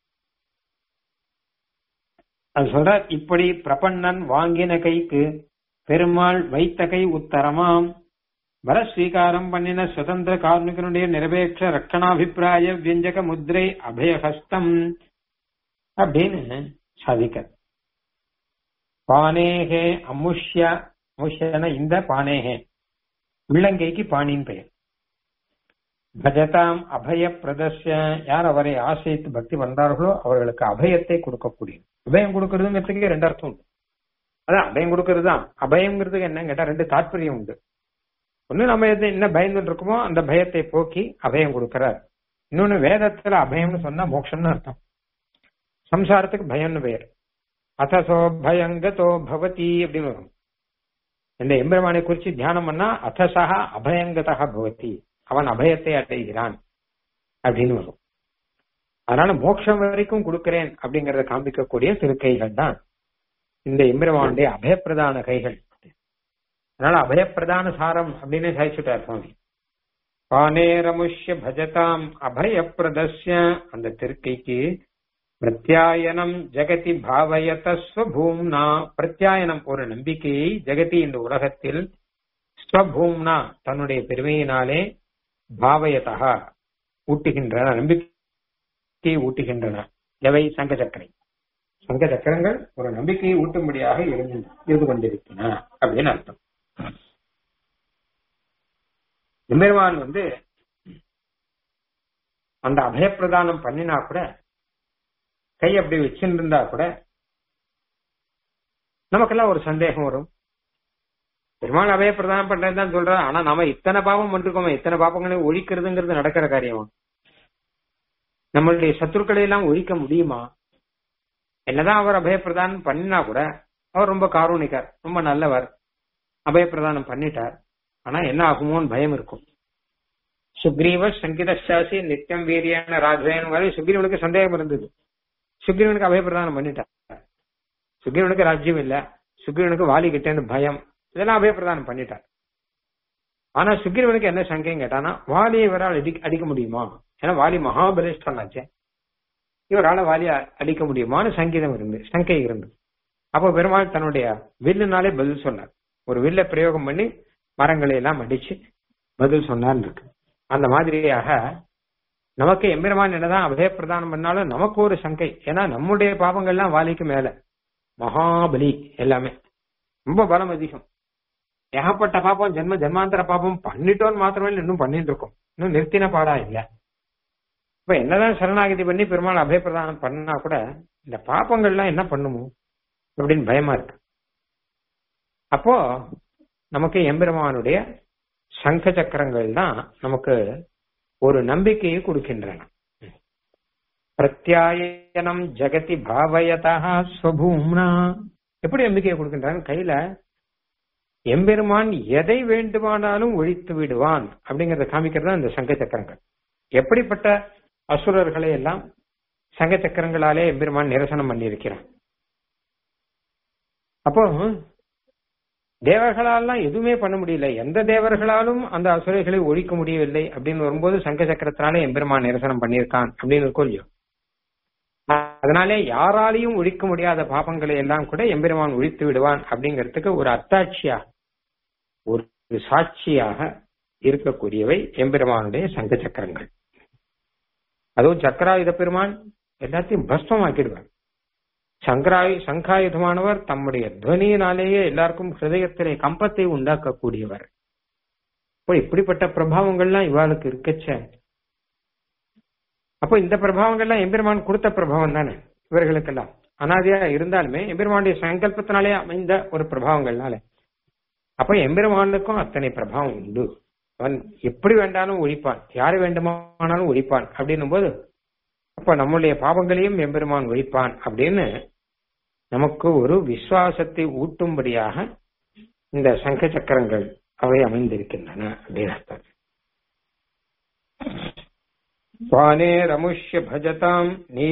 அது சொல்றார் இப்படி பிரபன்னன் வாங்கின கைக்கு பெருமாள் வைத்த கை உத்தரமாம் வர ஸ்வீகாரம் பண்ணின சுதந்திர கார்மிகனுடைய நிரபேட்ச ரட்சணாபிப்பிராய வியஞ்சக முத்ரை அபயஹஸ்தம் அப்படின்னு சாதிக்க பானேகே அமுஷ்ய அமுஷ்யன இந்த பானேகே உள்ளங்கைக்கு பாணியின் பெயர் பஜதாம் அபய பிரதர்ஷ யார் அவரை ஆசிரித்து பக்தி பண்றார்களோ அவர்களுக்கு அபயத்தை கொடுக்கக்கூடிய அபயம் கொடுக்கறதுங்கிறதுக்கு ரெண்டு அர்த்தம் உண்டு அதான் அபயம் கொடுக்கறது தான் அபயம்ங்கிறதுக்கு என்ன கேட்டா ரெண்டு தாற்பயம் உண்டு ஒண்ணு நம்ம எது என்ன பயந்துட்டு இருக்கோமோ அந்த பயத்தை போக்கி அபயம் கொடுக்கிறார் இன்னொன்னு வேதத்துல அபயம்னு சொன்னா மோட்சம்னு அர்த்தம் சம்சாரத்துக்கு பயம்னு பெயர் அத்தசோ பயங்கதோ பவதி அப்படின்னு வரும் இந்த எம்பெருமானை குறிச்சு தியானம் பண்ணா அத்தசா அபயங்கதா பவதி அவன் அபயத்தை அடைகிறான் அப்படின்னு வரும் அதனால மோட்சம் வரைக்கும் கொடுக்கிறேன் அப்படிங்கறத காண்பிக்கக்கூடிய திருக்கைகள் தான் இந்த எம்பெருமானுடைய அபயப்பிரதான கைகள் அதனால அபயப்பிரதான சாரம் அப்படின்னு சாதிச்சுட்டார் சுவாமி பானேரமுஷ்ய பஜதாம் அபயப்பிரதஸ்ய அந்த திருக்கைக்கு பிரத்யாயனம் ஜெகதி பாவயத ஸ்வபூம்னா பிரத்யாயனம் ஒரு நம்பிக்கையை ஜெகதி இந்த உலகத்தில் ஸ்வபூம்னா தன்னுடைய பெருமையினாலே பாவயதா ஊட்டுகின்றன நம்பிக்கையை ஊட்டுகின்றன எவை சங்க சக்கரை சங்க சக்கரங்கள் ஒரு நம்பிக்கையை ஊட்டும்படியாக இருந்து இருந்து கொண்டிருக்கின்றன அப்படின்னு அர்த்தம் எம்பெருமான் வந்து அந்த அபயப்பிரதானம் பண்ணினா கூட கை அப்படி வச்சுட்டு இருந்தா கூட நமக்கெல்லாம் ஒரு சந்தேகம் வரும் பெருமாள் அபய பிரதானம் பண்றதுதான் சொல்ற ஆனா நாம இத்தனை பாவம் பண்ணிருக்கோமே இத்தனை பாப்பங்களையும் ஒழிக்கிறதுங்கிறது நடக்கிற காரியமா நம்மளுடைய சத்துருக்களை எல்லாம் ஒழிக்க முடியுமா என்னதான் அவர் அபயப்பிரதானம் பண்ணினா கூட அவர் ரொம்ப காரூணிக்கார் ரொம்ப நல்லவர் அபயப்பிரதானம் பண்ணிட்டார் ஆனா என்ன ஆகுமோன்னு பயம் இருக்கும் சுக்ரீவ சங்கிதாசி நித்தியம் வீரியான ராஜேன் வரை சுக்ரீவனுக்கு சந்தேகம் இருந்தது சுக்ரீவனுக்கு அபயப்பிரதானம் பண்ணிட்டார் சுக்ரீவனுக்கு ராஜ்யம் இல்ல சுக்ரீவனுக்கு வாலி கிட்ட இருந்து பயம் இதெல்லாம் அபயப்பிரதானம் பண்ணிட்டார் ஆனா சுக்ரீவனுக்கு என்ன சங்கையும் கேட்டானா வாலியை இவரால் அடி அடிக்க முடியுமா ஏன்னா வாலி மகாபலிஷ்டன் ஆச்சே இவரால வாலிய அடிக்க முடியுமான்னு சங்கீதம் இருந்து சங்கை இருந்து அப்போ பெருமாள் தன்னுடைய வில்லுனாலே பதில் சொன்னார் ஒரு வில்ல பிரயோகம் பண்ணி மரங்களை எல்லாம் அடிச்சு பதில் சொன்னார்னு இருக்கு அந்த மாதிரியாக நமக்கு எம்பெருமான் என்னதான் அபயப்பிரதானம் பண்ணாலும் நமக்கு ஒரு சங்கை ஏன்னா நம்முடைய பாவங்கள்லாம் வாலிக்கு மேல மகாபலி எல்லாமே ரொம்ப பலம் அதிகம் ஏகப்பட்ட பாப்பம் ஜென்ம ஜென்மாந்தர பாப்பம் பண்ணிட்டோன்னு மாத்திரமே இன்னும் பண்ணிட்டு இருக்கோம் இன்னும் நிறுத்தின பாடா இல்ல இப்ப என்னதான் சரணாகதி பண்ணி பெருமாள் அபயப்பிரதானம் பண்ணா கூட இந்த பாப்பங்கள்லாம் என்ன பண்ணுமோ அப்படின்னு பயமா இருக்கு அப்போ நமக்கு எம்பெருமானுடைய சங்க சக்கரங்கள் தான் நமக்கு ஒரு நம்பிக்கையை கொடுக்கின்றன பிரத்யாயனம் ஜெகதி பாவயதா ஸ்வபூம்னா எப்படி நம்பிக்கையை கொடுக்கின்றான் கையில எம்பெருமான் எதை வேண்டுமானாலும் ஒழித்து விடுவான் அப்படிங்கறத காமிக்கிறது இந்த சங்க சக்கரங்கள் எப்படிப்பட்ட அசுரர்களை எல்லாம் சங்க சக்கரங்களாலே எம்பெருமான் நிரசனம் பண்ணியிருக்கிறான் அப்போ தேவர்களாலாம் எதுவுமே பண்ண முடியல எந்த தேவர்களாலும் அந்த அசுரைகளை ஒழிக்க முடியவில்லை அப்படின்னு வரும்போது சங்க சக்கரத்தினாலே எம்பெருமான் நிரசனம் பண்ணியிருக்கான் அப்படின்னு இருக்கும் இல்லையோ அதனாலே யாராலையும் ஒழிக்க முடியாத பாபங்களை எல்லாம் கூட எம்பெருமான் ஒழித்து விடுவான் அப்படிங்கிறதுக்கு ஒரு அத்தாட்சியா ஒரு சாட்சியாக இருக்கக்கூடியவை எம்பெருமானுடைய சங்க சக்கரங்கள் அதுவும் சக்கராயுத பெருமான் எல்லாத்தையும் பஸ்மம் ஆக்கிடுவார் சங்கராயு சங்காயுதமானவர் தம்முடைய துவனியினாலேயே எல்லாருக்கும் ஹிருதயத்திலே கம்பத்தை உண்டாக்கக்கூடியவர் இப்போ இப்படிப்பட்ட பிரபாவங்கள்லாம் இவாளுக்கு இருக்கச்ச அப்போ இந்த பிரபாவங்கள்லாம் எம்பெருமான் கொடுத்த பிரபாவம் தானே இவர்களுக்கெல்லாம் அனாதியா இருந்தாலுமே எம்பெருமானுடைய சங்கல்பத்தினாலே அமைந்த ஒரு பிரபாவங்கள்னால அப்ப எம்பெருமானுக்கும் அத்தனை பிரபாவம் உண்டு அவன் எப்படி வேண்டாலும் ஒழிப்பான் யாரு வேண்டுமானாலும் ஒழிப்பான் அப்படின்னும் போது அப்ப நம்முடைய பாவங்களையும் எம்பெருமான் ஒழிப்பான் அப்படின்னு நமக்கு ஒரு விசுவாசத்தை ஊட்டும்படியாக இந்த சங்க சக்கரங்கள் அவை அமைந்திருக்கின்றன அப்படின்னு அர்த்தம் स्वानेरमुष्य भजताम्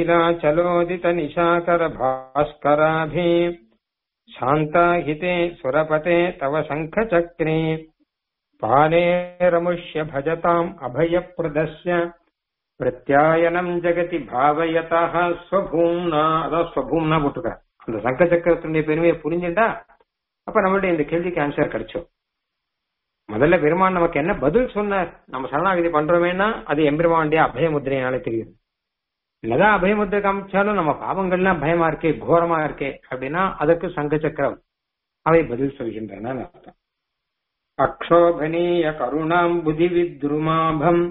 नीलाचलोदितनिशाकरभास्कराभि शान्ताहिते सुरपते तव शङ्खचक्रे पानेरमुष्य भजताम् अभयप्रदस्य பிரத்யாயனம் ஜெகதி பாவயதா ஸ்வபூம்னா அதான் ஸ்வபூம்னா போட்டுக்க அந்த சங்க சக்கரத்தினுடைய பெருமையை புரிஞ்சுட்டா அப்ப நம்மளுடைய இந்த கேள்விக்கு ஆன்சர் கிடைச்சோம் முதல்ல பெருமான் நமக்கு என்ன பதில் சொன்னார் நம்ம சரணாகதி பண்றோமேனா அது எம்பெருமானுடைய அபய முத்திரையினாலே தெரியுது என்னதான் அபய முத்திரை காமிச்சாலும் நம்ம பாவங்கள்லாம் பயமா இருக்கே கோரமா இருக்கே அப்படின்னா அதற்கு சங்க சக்கரம் அவை பதில் சொல்கின்றன அர்த்தம் அக்ஷோபனீய கருணாம் புதி வித்ருமாபம்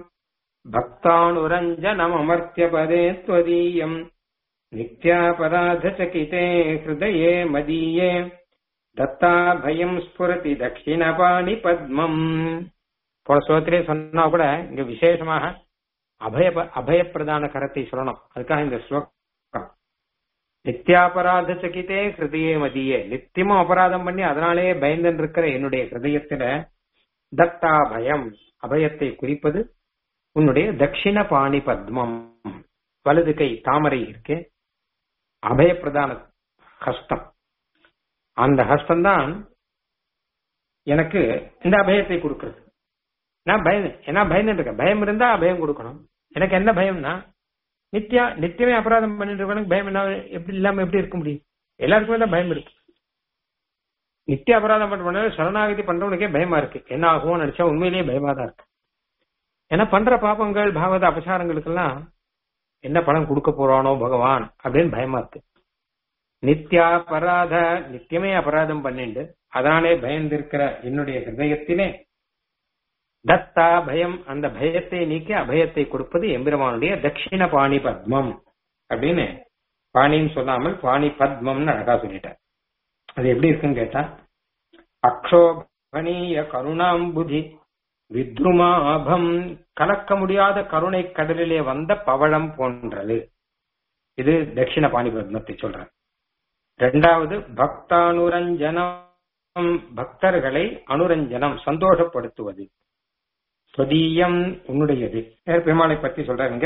भक्तानुरञ्जनममर्त्यपदे त्वदीयम् नित्यापराधचकिते हृदये मदीये தத்தாபயம் ஸ்புரதி தட்சிணபாணி பத்மம் போன ஸ்லோகத்திலே சொன்னா கூட இங்க விசேஷமாக அபய அபயப்பிரதான கரத்தை சொல்லணும் அதுக்காக இந்த ஸ்லோகம் நித்தியாபராத சகிதே ஹிருதயே மதியே நித்தியமும் அபராதம் பண்ணி அதனாலேயே பயந்துன்னு இருக்கிற என்னுடைய ஹிருதயத்துல தத்தா பயம் அபயத்தை குறிப்பது உன்னுடைய தட்சிண பாணி பத்மம் வலது கை தாமரை இருக்கு அபயப்பிரதான ஹஸ்தம் அந்த ஹஸ்தம்தான் எனக்கு இந்த அபயத்தை கொடுக்கிறது நான் பயம் ஏன்னா பயந்து இருக்கேன் பயம் இருந்தா அபயம் கொடுக்கணும் எனக்கு என்ன பயம்னா நித்யா நித்தியமே அபராதம் பண்ணிட்டு இருக்கவனுக்கு பயம் என்ன எப்படி இல்லாம எப்படி இருக்க முடியும் எல்லாருக்குமே தான் பயம் இருக்கு நித்திய அபராதம் பண்ண சரணாகதி பண்றவனுக்கே பயமா இருக்கு என்ன ஆகும்னு நினைச்சா உண்மையிலேயே பயமா தான் இருக்கு ஏன்னா பண்ற பாப்பங்கள் பாவத அபசாரங்களுக்கெல்லாம் என்ன பணம் கொடுக்க போறானோ பகவான் அப்படின்னு பயமா இருக்கு நித்யாபராத நித்தியமே அபராதம் பண்ணிண்டு அதனாலே பயந்திருக்கிற என்னுடைய ஹிருதயத்திலே தத்தா பயம் அந்த பயத்தை நீக்கி அபயத்தை கொடுப்பது எம்பெருமானுடைய தட்சிண பாணி பத்மம் அப்படின்னு பாணின்னு சொல்லாமல் பாணி பத்மம்னு அழகா சொல்லிட்டார் அது எப்படி இருக்குன்னு கேட்டா அக்ஷோபனீய கருணாம்புதி வித்ருமாபம் கலக்க முடியாத கருணை கடலிலே வந்த பவழம் போன்றது இது தட்சிண பாணி பத்மத்தை சொல்றேன் இரண்டாவது பக்தானுரஞ்சனம் பக்தர்களை அனுரஞ்சனம் சந்தோஷப்படுத்துவது ஸ்வதீயம் உன்னுடையது பெருமாளை பத்தி சொல்றாங்க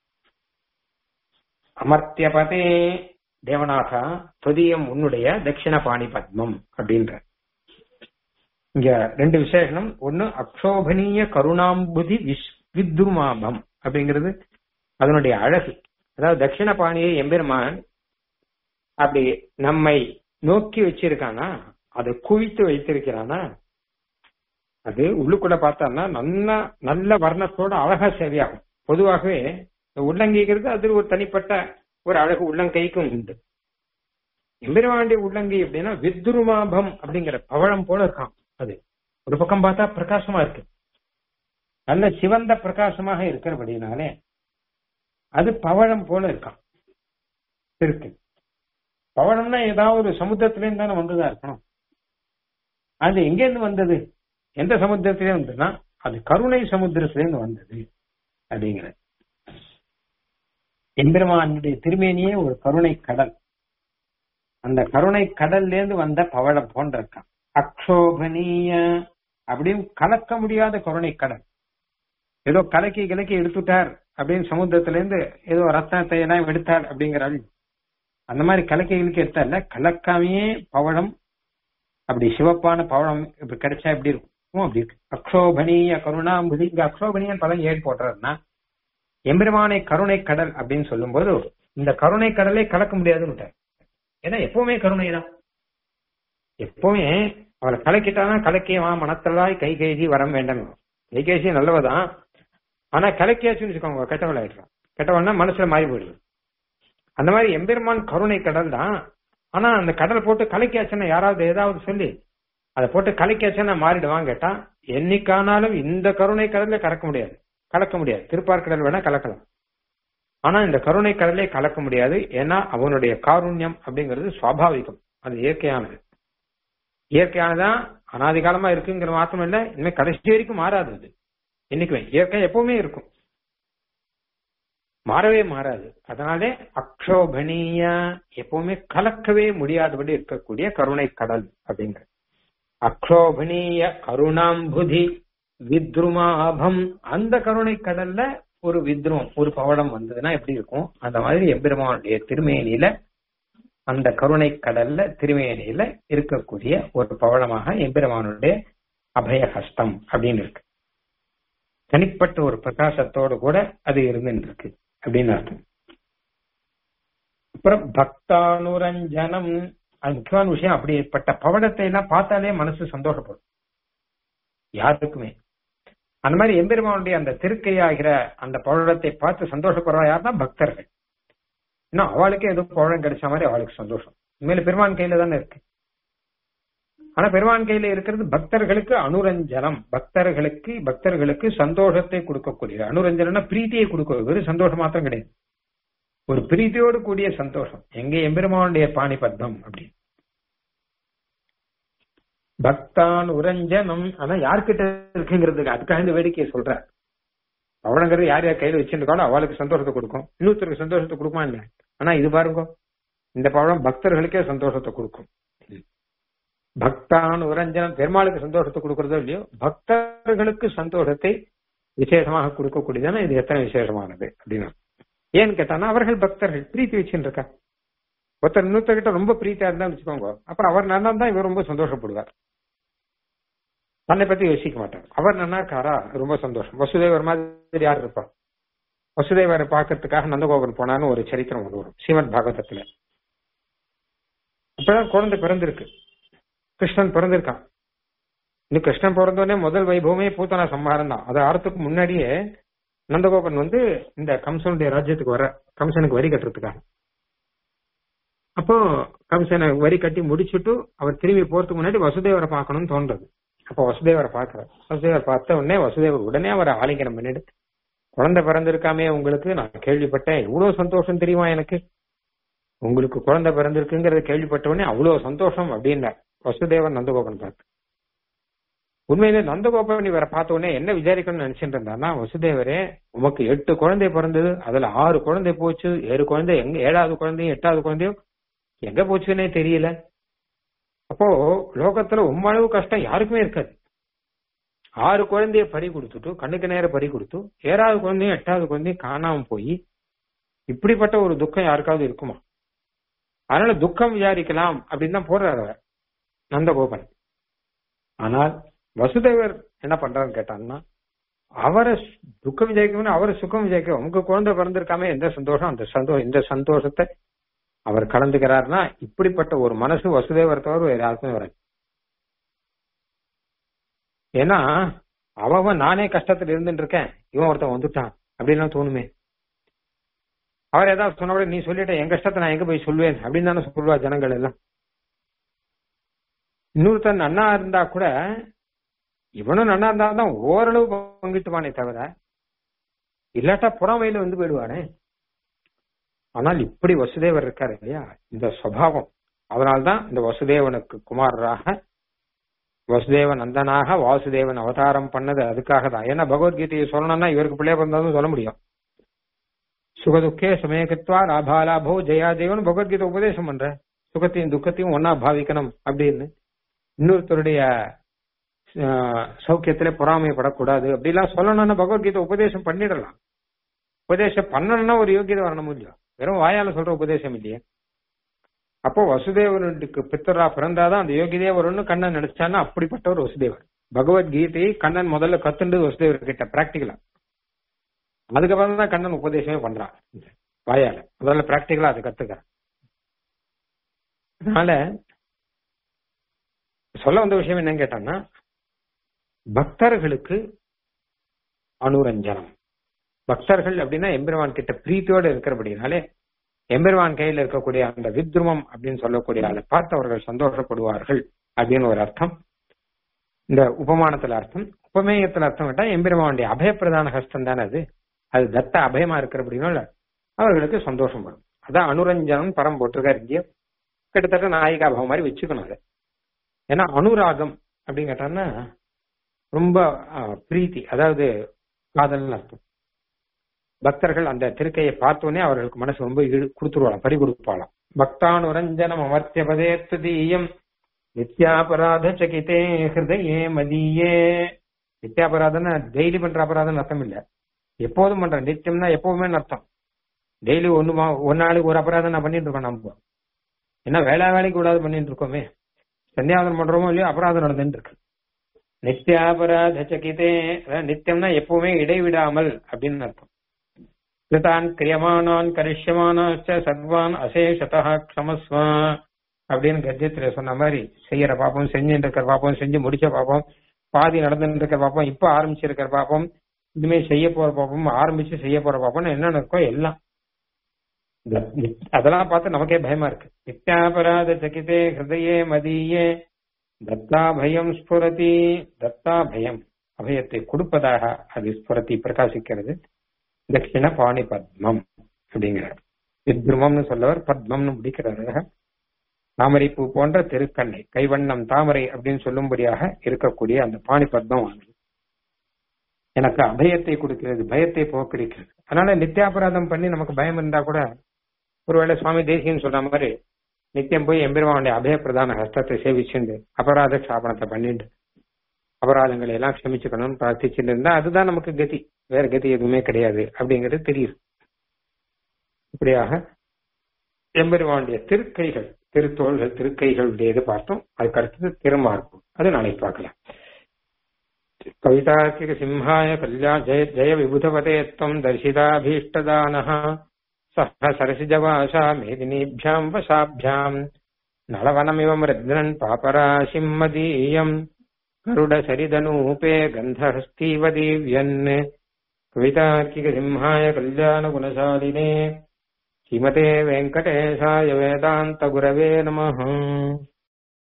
அமர்த்தியபதே தேவநாதா ஸ்வதீயம் உன்னுடைய தட்சிண பாணி பத்மம் அப்படின்ற இங்க ரெண்டு விசேஷனம் ஒன்னு அக்ஷோபனீய கருணாம்புதி வித்ருமாபம் அப்படிங்கிறது அதனுடைய அழகு அதாவது தட்சிண பாணியை எம்பெருமான் அப்படி நம்மை நோக்கி வச்சிருக்கானா அதை குவித்து வைத்திருக்கிறானா அது உள்ளுக்குள்ள பார்த்தோம்னா நல்ல நல்ல வர்ணத்தோட அழகா சேவையாகும் பொதுவாகவே உள்ளங்கைங்கிறது அது ஒரு தனிப்பட்ட ஒரு அழகு உள்ளங்கைக்கும் உண்டு எம்பெருமாண்டிய உள்ளங்கை அப்படின்னா வித்ருமாபம் அப்படிங்கிற பவழம் போல இருக்கான் அது ஒரு பக்கம் பார்த்தா பிரகாசமா இருக்கு நல்ல சிவந்த பிரகாசமாக இருக்கிறபடினாலே அது பவழம் போல இருக்கான் இருக்கு பவழம்னா ஏதாவது ஒரு சமுத்திரத்திலேருந்து தானே வந்துதான் இருக்கணும் அது எங்கேருந்து வந்தது எந்த சமுத்திரத்திலே வந்ததுன்னா அது கருணை சமுத்திரத்திலேருந்து வந்தது அப்படிங்கிற எம்பெருமானுடைய திருமேனியே ஒரு கருணை கடல் அந்த கருணை கடல்ல இருந்து வந்த பவழம் போன்ற இருக்கான் அக்ஷோபனீய அப்படின்னு கலக்க முடியாத கருணை கடல் ஏதோ கலக்கி கலக்கி எடுத்துட்டார் அப்படின்னு சமுத்திரத்துல இருந்து ஏதோ ரத்தனத்தை எல்லாம் எடுத்தார் அப்படிங்கிறாள் அந்த மாதிரி கலக்கி கிழக்கி எடுத்தார்ல கலக்காமையே பவழம் அப்படி சிவப்பான பவழம் இப்படி கிடைச்சா எப்படி இருக்கும் அப்படி இருக்கு அக்ஷோபனீய கருணாம்புதி இங்க அக்ஷோபனியன் பலன் ஏன் போடுறாருன்னா எம்பெருமானை கருணை கடல் அப்படின்னு சொல்லும்போது இந்த கருணை கடலை கலக்க முடியாதுன்னு ஏன்னா எப்பவுமே கருணை தான் எப்பவுமே அவளை கலக்கிட்டானா கலக்கியவா மனத்தலாய் கை கைசி வரம் வேண்டாம் கை கைசி நல்லவதான் ஆனா கலக்கியாச்சுன்னு வச்சுக்கோங்க கெட்டவள் ஆயிடுறான் கெட்டவள்னா மனசுல மாறி போயிடுது அந்த மாதிரி எம்பெருமான் கருணை கடல் தான் ஆனா அந்த கடல் போட்டு கலக்கியாச்சுன்னா யாராவது ஏதாவது சொல்லி அதை போட்டு கலக்கியாச்சுன்னா மாறிடுவான் கேட்டா என்னைக்கானாலும் இந்த கருணை கடல்ல கலக்க முடியாது கலக்க முடியாது திருப்பார்கடல் வேணா கலக்கலாம் ஆனா இந்த கருணை கடலே கலக்க முடியாது ஏன்னா அவனுடைய காருண்யம் அப்படிங்கிறது சுவாபாவிகம் அது இயற்கையானது இயற்கையானதான் அனாதி காலமா இருக்குங்கிற மாத்திரம் இல்ல இனிமே கடைசி வரைக்கும் மாறாது அது என்னைக்குமே இயற்கை எப்பவுமே இருக்கும் மாறவே மாறாது அதனாலே அக்ஷோபனீய எப்பவுமே கலக்கவே முடியாதபடி இருக்கக்கூடிய கருணை கடல் அப்படிங்கிற அக்ஷோபனீய கருணாம்புதி வித்ருமாபம் அந்த கருணை கடல்ல ஒரு வித்ருவம் ஒரு பவளம் வந்ததுன்னா எப்படி இருக்கும் அந்த மாதிரி எம்பெருமானுடைய திருமேனியில அந்த கருணை கடல்ல திருமேனியில இருக்கக்கூடிய ஒரு பவளமாக எம்பெருமானுடைய அபயஹஸ்தம் அப்படின்னு இருக்கு தனிப்பட்ட ஒரு பிரகாசத்தோடு கூட அது இருந்துட்டு இருக்கு அப்படின்னு அர்த்தம் அப்புறம் பக்தானுரஞ்சனம் அது முக்கியமான விஷயம் அப்படிப்பட்ட பவளத்தை எல்லாம் பார்த்தாலே மனசு சந்தோஷப்படும் யாருக்குமே அந்த மாதிரி எம்பெருமானுடைய அந்த திருக்கையாகிற அந்த பவழத்தை பார்த்து சந்தோஷப்படுறா யாருன்னா பக்தர்கள் இன்னும் அவளுக்கே ஏதோ பவழம் கிடைச்ச மாதிரி அவளுக்கு சந்தோஷம் உண்மையில பெருமான் கையில தானே இருக்கு ஆனா பெருமான் கையில இருக்கிறது பக்தர்களுக்கு அனுரஞ்சனம் பக்தர்களுக்கு பக்தர்களுக்கு சந்தோஷத்தை கொடுக்கக்கூடியது அனுரஞ்சனா பிரீத்தியை கொடுக்க வெறும் சந்தோஷம் மாத்திரம் கிடையாது ஒரு பிரீத்தியோடு கூடிய சந்தோஷம் எங்க எம்பெருமானுடைய பாணி பத்மம் அப்படி பக்தான் உரஞ்சனம் ஆனா யார்கிட்ட இருக்குங்கிறதுக்கு அதுக்காக இந்த வேடிக்கையை சொல்ற அவளங்கிறது யார் யார் கையில வச்சிருக்காலும் அவளுக்கு சந்தோஷத்தை கொடுக்கும் இன்னொருத்தருக்கு சந்தோஷத்தை கொடுக்குமா இல்ல ஆனா இது பாருங்க இந்த பழம் பக்தர்களுக்கே சந்தோஷத்தை கொடுக்கும் பக்தான் உரஞ்சனம் பெருமாளுக்கு சந்தோஷத்தை கொடுக்கறதோ இல்லையோ பக்தர்களுக்கு சந்தோஷத்தை விசேஷமாக கொடுக்கக்கூடியதான இது எத்தனை விசேஷமானது அப்படின்னா ஏன்னு கேட்டானா அவர்கள் பக்தர்கள் பிரீத்தி வச்சுட்டு இருக்கா ஒருத்தர் இன்னொருத்தர்கிட்ட ரொம்ப பிரீத்தியா இருந்தா வச்சுக்கோங்க அப்ப அவர் நல்லா தான் இவர் ரொம்ப சந்தோஷப்படுவார் தன்னை பத்தி யோசிக்க மாட்டார் அவர் நல்லா இருக்காரா ரொம்ப சந்தோஷம் வசுதேவர் மாதிரி யார் இருப்பா வசுதேவரை பார்க்கறதுக்காக நந்தகோபன் போனான்னு ஒரு சரித்திரம் ஒன்று வரும் ஸ்ரீமத் பாகவதத்துல அப்பதான் குழந்தை பிறந்திருக்கு கிருஷ்ணன் பிறந்திருக்கான் இன்னும் கிருஷ்ணன் பிறந்தோடனே முதல் வைபவமே பூத்தனா சம்ஹாரம் தான் அது ஆறத்துக்கு முன்னாடியே நந்தகோபன் வந்து இந்த கம்சனுடைய ராஜ்யத்துக்கு வர கம்சனுக்கு வரி கட்டுறதுக்காக அப்போ கம்சனை வரி கட்டி முடிச்சுட்டு அவர் திரும்பி போறதுக்கு முன்னாடி வசுதேவரை பார்க்கணும்னு தோன்றது அப்போ வசுதேவரை பார்க்கிறார் வசுதேவர் பார்த்த உடனே வசுதேவர் உடனே அவரை ஆலிங்கனம் பண்ணிட்டு குழந்தை பிறந்திருக்காமே உங்களுக்கு நான் கேள்விப்பட்டேன் இவ்வளவு சந்தோஷம் தெரியுமா எனக்கு உங்களுக்கு குழந்தை பிறந்திருக்குங்கிறத கேள்விப்பட்ட உடனே அவ்வளவு சந்தோஷம் அப்படின்னார் வசுதேவன் நந்தகோபன் பார்த்து உண்மையிலே நந்தகோபன் இவரை பார்த்த உடனே என்ன விசாரிக்கணும்னு நினைச்சிட்டு இருந்தாருன்னா வசுதேவரே உமக்கு எட்டு குழந்தை பிறந்தது அதுல ஆறு குழந்தை போச்சு ஏழு குழந்தை எங்க ஏழாவது குழந்தையும் எட்டாவது குழந்தையும் எங்க போச்சுன்னே தெரியல அப்போ லோகத்துல உம்மளவு கஷ்டம் யாருக்குமே இருக்காது ஆறு குழந்தைய பறி கொடுத்துட்டு கண்ணுக்கு நேரம் பறி கொடுத்து ஏழாவது குழந்தையும் எட்டாவது குழந்தையும் காணாம போய் இப்படிப்பட்ட ஒரு துக்கம் யாருக்காவது இருக்குமா அதனால துக்கம் விசாரிக்கலாம் அப்படின்னு தான் போடுறாரு அவர் நந்தகோபன் ஆனால் வசுதேவர் என்ன பண்றாருன்னு கேட்டாங்கன்னா அவரை துக்கம் விஜயிக்கணும் அவரை சுகம் விஜயிக்க உங்க குழந்தை பிறந்திருக்காம எந்த சந்தோஷம் அந்த சந்தோஷம் இந்த சந்தோஷத்தை அவர் கலந்துக்கிறாருன்னா இப்படிப்பட்ட ஒரு மனசு வசுதேவர் தவிர வேற யாருக்குமே வராது ஏன்னா அவன் நானே கஷ்டத்துல இருந்துட்டு இருக்கேன் இவன் ஒருத்தன் வந்துட்டான் அப்படின்னு தோணுமே அவர் ஏதாவது சொன்ன கூட நீ சொல்லிட்ட என் கஷ்டத்தை நான் எங்க போய் சொல்லுவேன் அப்படின்னு தானே சொல்லுவா ஜனங்கள் எல்லாம் இன்னொருத்தன் நன்னா இருந்தா கூட இவனும் நன்னா இருந்தா தான் ஓரளவு பங்கிட்டுவானே தவிர இல்லாட்டா புறமையில வந்து போயிடுவானே ஆனால் இப்படி வசுதேவர் இருக்காரு இல்லையா இந்த சுவாவம் அதனால்தான் இந்த வசுதேவனுக்கு குமாரராக வசுதேவ நந்தனாக வாசுதேவன் அவதாரம் பண்ணது அதுக்காக தான் ஏன்னா பகவத்கீதையை சொல்லணும்னா இவருக்கு பிள்ளைய பிறந்தாலும் சொல்ல முடியும் சுகதுக்கே சமயகத்வா லாபாலாபோ ஜெயாதேவன் பகவத்கீதை உபதேசம் பண்ற சுகத்தையும் துக்கத்தையும் ஒன்னா பாவிக்கணும் அப்படின்னு இன்னொருத்தருடைய சௌக்கியத்துல பொறாமைப்படக்கூடாது அப்படிலாம் சொல்லணும்னா பகவத்கீதை உபதேசம் பண்ணிடலாம் உபதேசம் பண்ணணும்னா ஒரு யோகியதை வரணும் இல்லையா வெறும் வாயால சொல்ற உபதேசம் இல்லையே அப்போ வசுதேவனுக்கு பித்தரா பிறந்தாதான் அந்த யோகிதே வரும்னு கண்ணன் நினைச்சான்னா அப்படிப்பட்ட ஒரு வசுதேவர் பகவத்கீதையை கண்ணன் முதல்ல கத்துண்டு வசுதேவர் கிட்ட பிராக்டிகலா அதுக்கப்புறம் தான் கண்ணன் உபதேசமே பண்றான் வாயால முதல்ல பிராக்டிகலா அதை கத்துக்கிறான் அதனால சொல்ல வந்த விஷயம் என்னன்னு கேட்டான்னா பக்தர்களுக்கு அனுரஞ்சனம் பக்தர்கள் அப்படின்னா எம்பெருமான் கிட்ட பிரீத்தியோடு இருக்கிறபடினாலே எம்பெருமான் கையில் இருக்கக்கூடிய அந்த வித்ருமம் அப்படின்னு சொல்லக்கூடிய அதை பார்த்து அவர்கள் சந்தோஷப்படுவார்கள் அப்படின்னு ஒரு அர்த்தம் இந்த உபமானத்துல அர்த்தம் உபமேயத்துல அர்த்தம் கேட்டா எம்பெருமானுடைய அபயப்பிரதான ஹஸ்தம் தானே அது அது தத்த அபயமா இருக்கிறபடினால அவர்களுக்கு சந்தோஷம் வரும் அதான் அனுரஞ்சனம் பரம் போட்டிருக்காரு இங்கேயும் கிட்டத்தட்ட நாயிகா பாவம் மாதிரி வச்சுக்கணும் அதை ஏன்னா அனுராகம் அப்படின்னு கேட்டான்னா ரொம்ப பிரீத்தி அதாவது காதல்னு அர்த்தம் பக்தர்கள் அந்த திருக்கையை பார்த்தோன்னே அவர்களுக்கு மனசு ரொம்ப ஈடு கொடுத்துருவாளாம் பறி கொடுப்பாளாம் பக்தானுரஞ்சனம் அமர்த்திய பதேத்துதீயம் நித்யாபராத சகிதே ஹிருதயே மதியே நித்யாபராதம்னா டெய்லி பண்ற அபராதம் அர்த்தம் இல்ல எப்போதும் பண்றேன் நித்தியம்னா எப்பவுமே அர்த்தம் டெய்லி ஒண்ணு ஒரு நாளைக்கு ஒரு அபராதம் நான் பண்ணிட்டு இருக்கோம் நம்ம என்ன வேலை வேலைக்கு கூடாது பண்ணிட்டு இருக்கோமே சந்தியாவதனம் பண்றோமோ இல்லையோ அபராதம் நடந்துட்டு இருக்கு நித்யாபராத சகிதே நித்தியம்னா எப்பவுமே இடைவிடாமல் அப்படின்னு அர்த்தம் கிருதான் கிரியமானான் கரிஷ்யமானாச்ச சர்வான் அசேஷதா க்ஷமஸ்வ அப்படின்னு கத்தியத்துல சொன்ன மாதிரி செய்யற பாப்போம் செஞ்சுட்டு இருக்கிற பாப்போம் செஞ்சு முடிச்ச பாப்போம் பாதி நடந்துட்டு இருக்கிற பாப்போம் இப்ப ஆரம்பிச்சிருக்கிற பாப்போம் இனிமே செய்ய போற பாப்போம் ஆரம்பிச்சு செய்ய போற பாப்போம் என்ன இருக்கோ எல்லாம் அதெல்லாம் பார்த்து நமக்கே பயமா இருக்கு நித்யாபராத சகிதே ஹிருதயே மதியே தத்தா பயம் ஸ்புரதி தத்தா பயம் அபயத்தை கொடுப்பதாக அது ஸ்புரதி பிரகாசிக்கிறது தட்சிண பாணி பத்மம் அப்படிங்கிறார் வித்ருமம்னு சொல்லவர் பத்மம்னு முடிக்கிறார் தாமரை பூ போன்ற திருக்கண்ணை கைவண்ணம் தாமரை அப்படின்னு சொல்லும்படியாக இருக்கக்கூடிய அந்த பாணி பத்மம் ஆனது எனக்கு அபயத்தை கொடுக்கிறது பயத்தை போக்கடிக்கிறது அதனால நித்தியாபராதம் பண்ணி நமக்கு பயம் இருந்தா கூட ஒருவேளை சுவாமி தேசியன்னு சொல்ற மாதிரி நித்தியம் போய் எம்பெருமானுடைய அபய பிரதான ஹஸ்தத்தை சேவிச்சுண்டு அபராத க்ஷாபனத்தை பண்ணிட்டு அபராதங்களை எல்லாம் க்ஷமிச்சுக்கணும்னு பிரார்த்திச்சுட்டு இருந்தா அதுதான் நமக்கு கதி வேற கதி எதுவுமே கிடையாது அப்படிங்கிறது தெரியுது இப்படியாக எம்பெருமானுடைய திருக்கைகள் திருத்தோள்கள் திருக்கைகளுடையது பார்த்தோம் அதுக்கு அடுத்தது திருமார்க்கும் அது நாளைக்கு பார்க்கலாம் கவிதார்க்கிக சிம்ஹாய கல்யா ஜெய ஜெய விபுதபதே त्वं दर्शिताभीष्टदानः सह सरसिजवासा मेदिनीभ्याम् वशाभ्याम् नलवनमिव मृद्नन् पापराशिम् मदीयम् गरुडसरिदनूपे गन्धहस्तीवदीव्यन् कवितार्किकसिंहाय कल्याणगुणशालिने श्रीमते वेङ्कटेशाय वेदान्तगुरवे नमः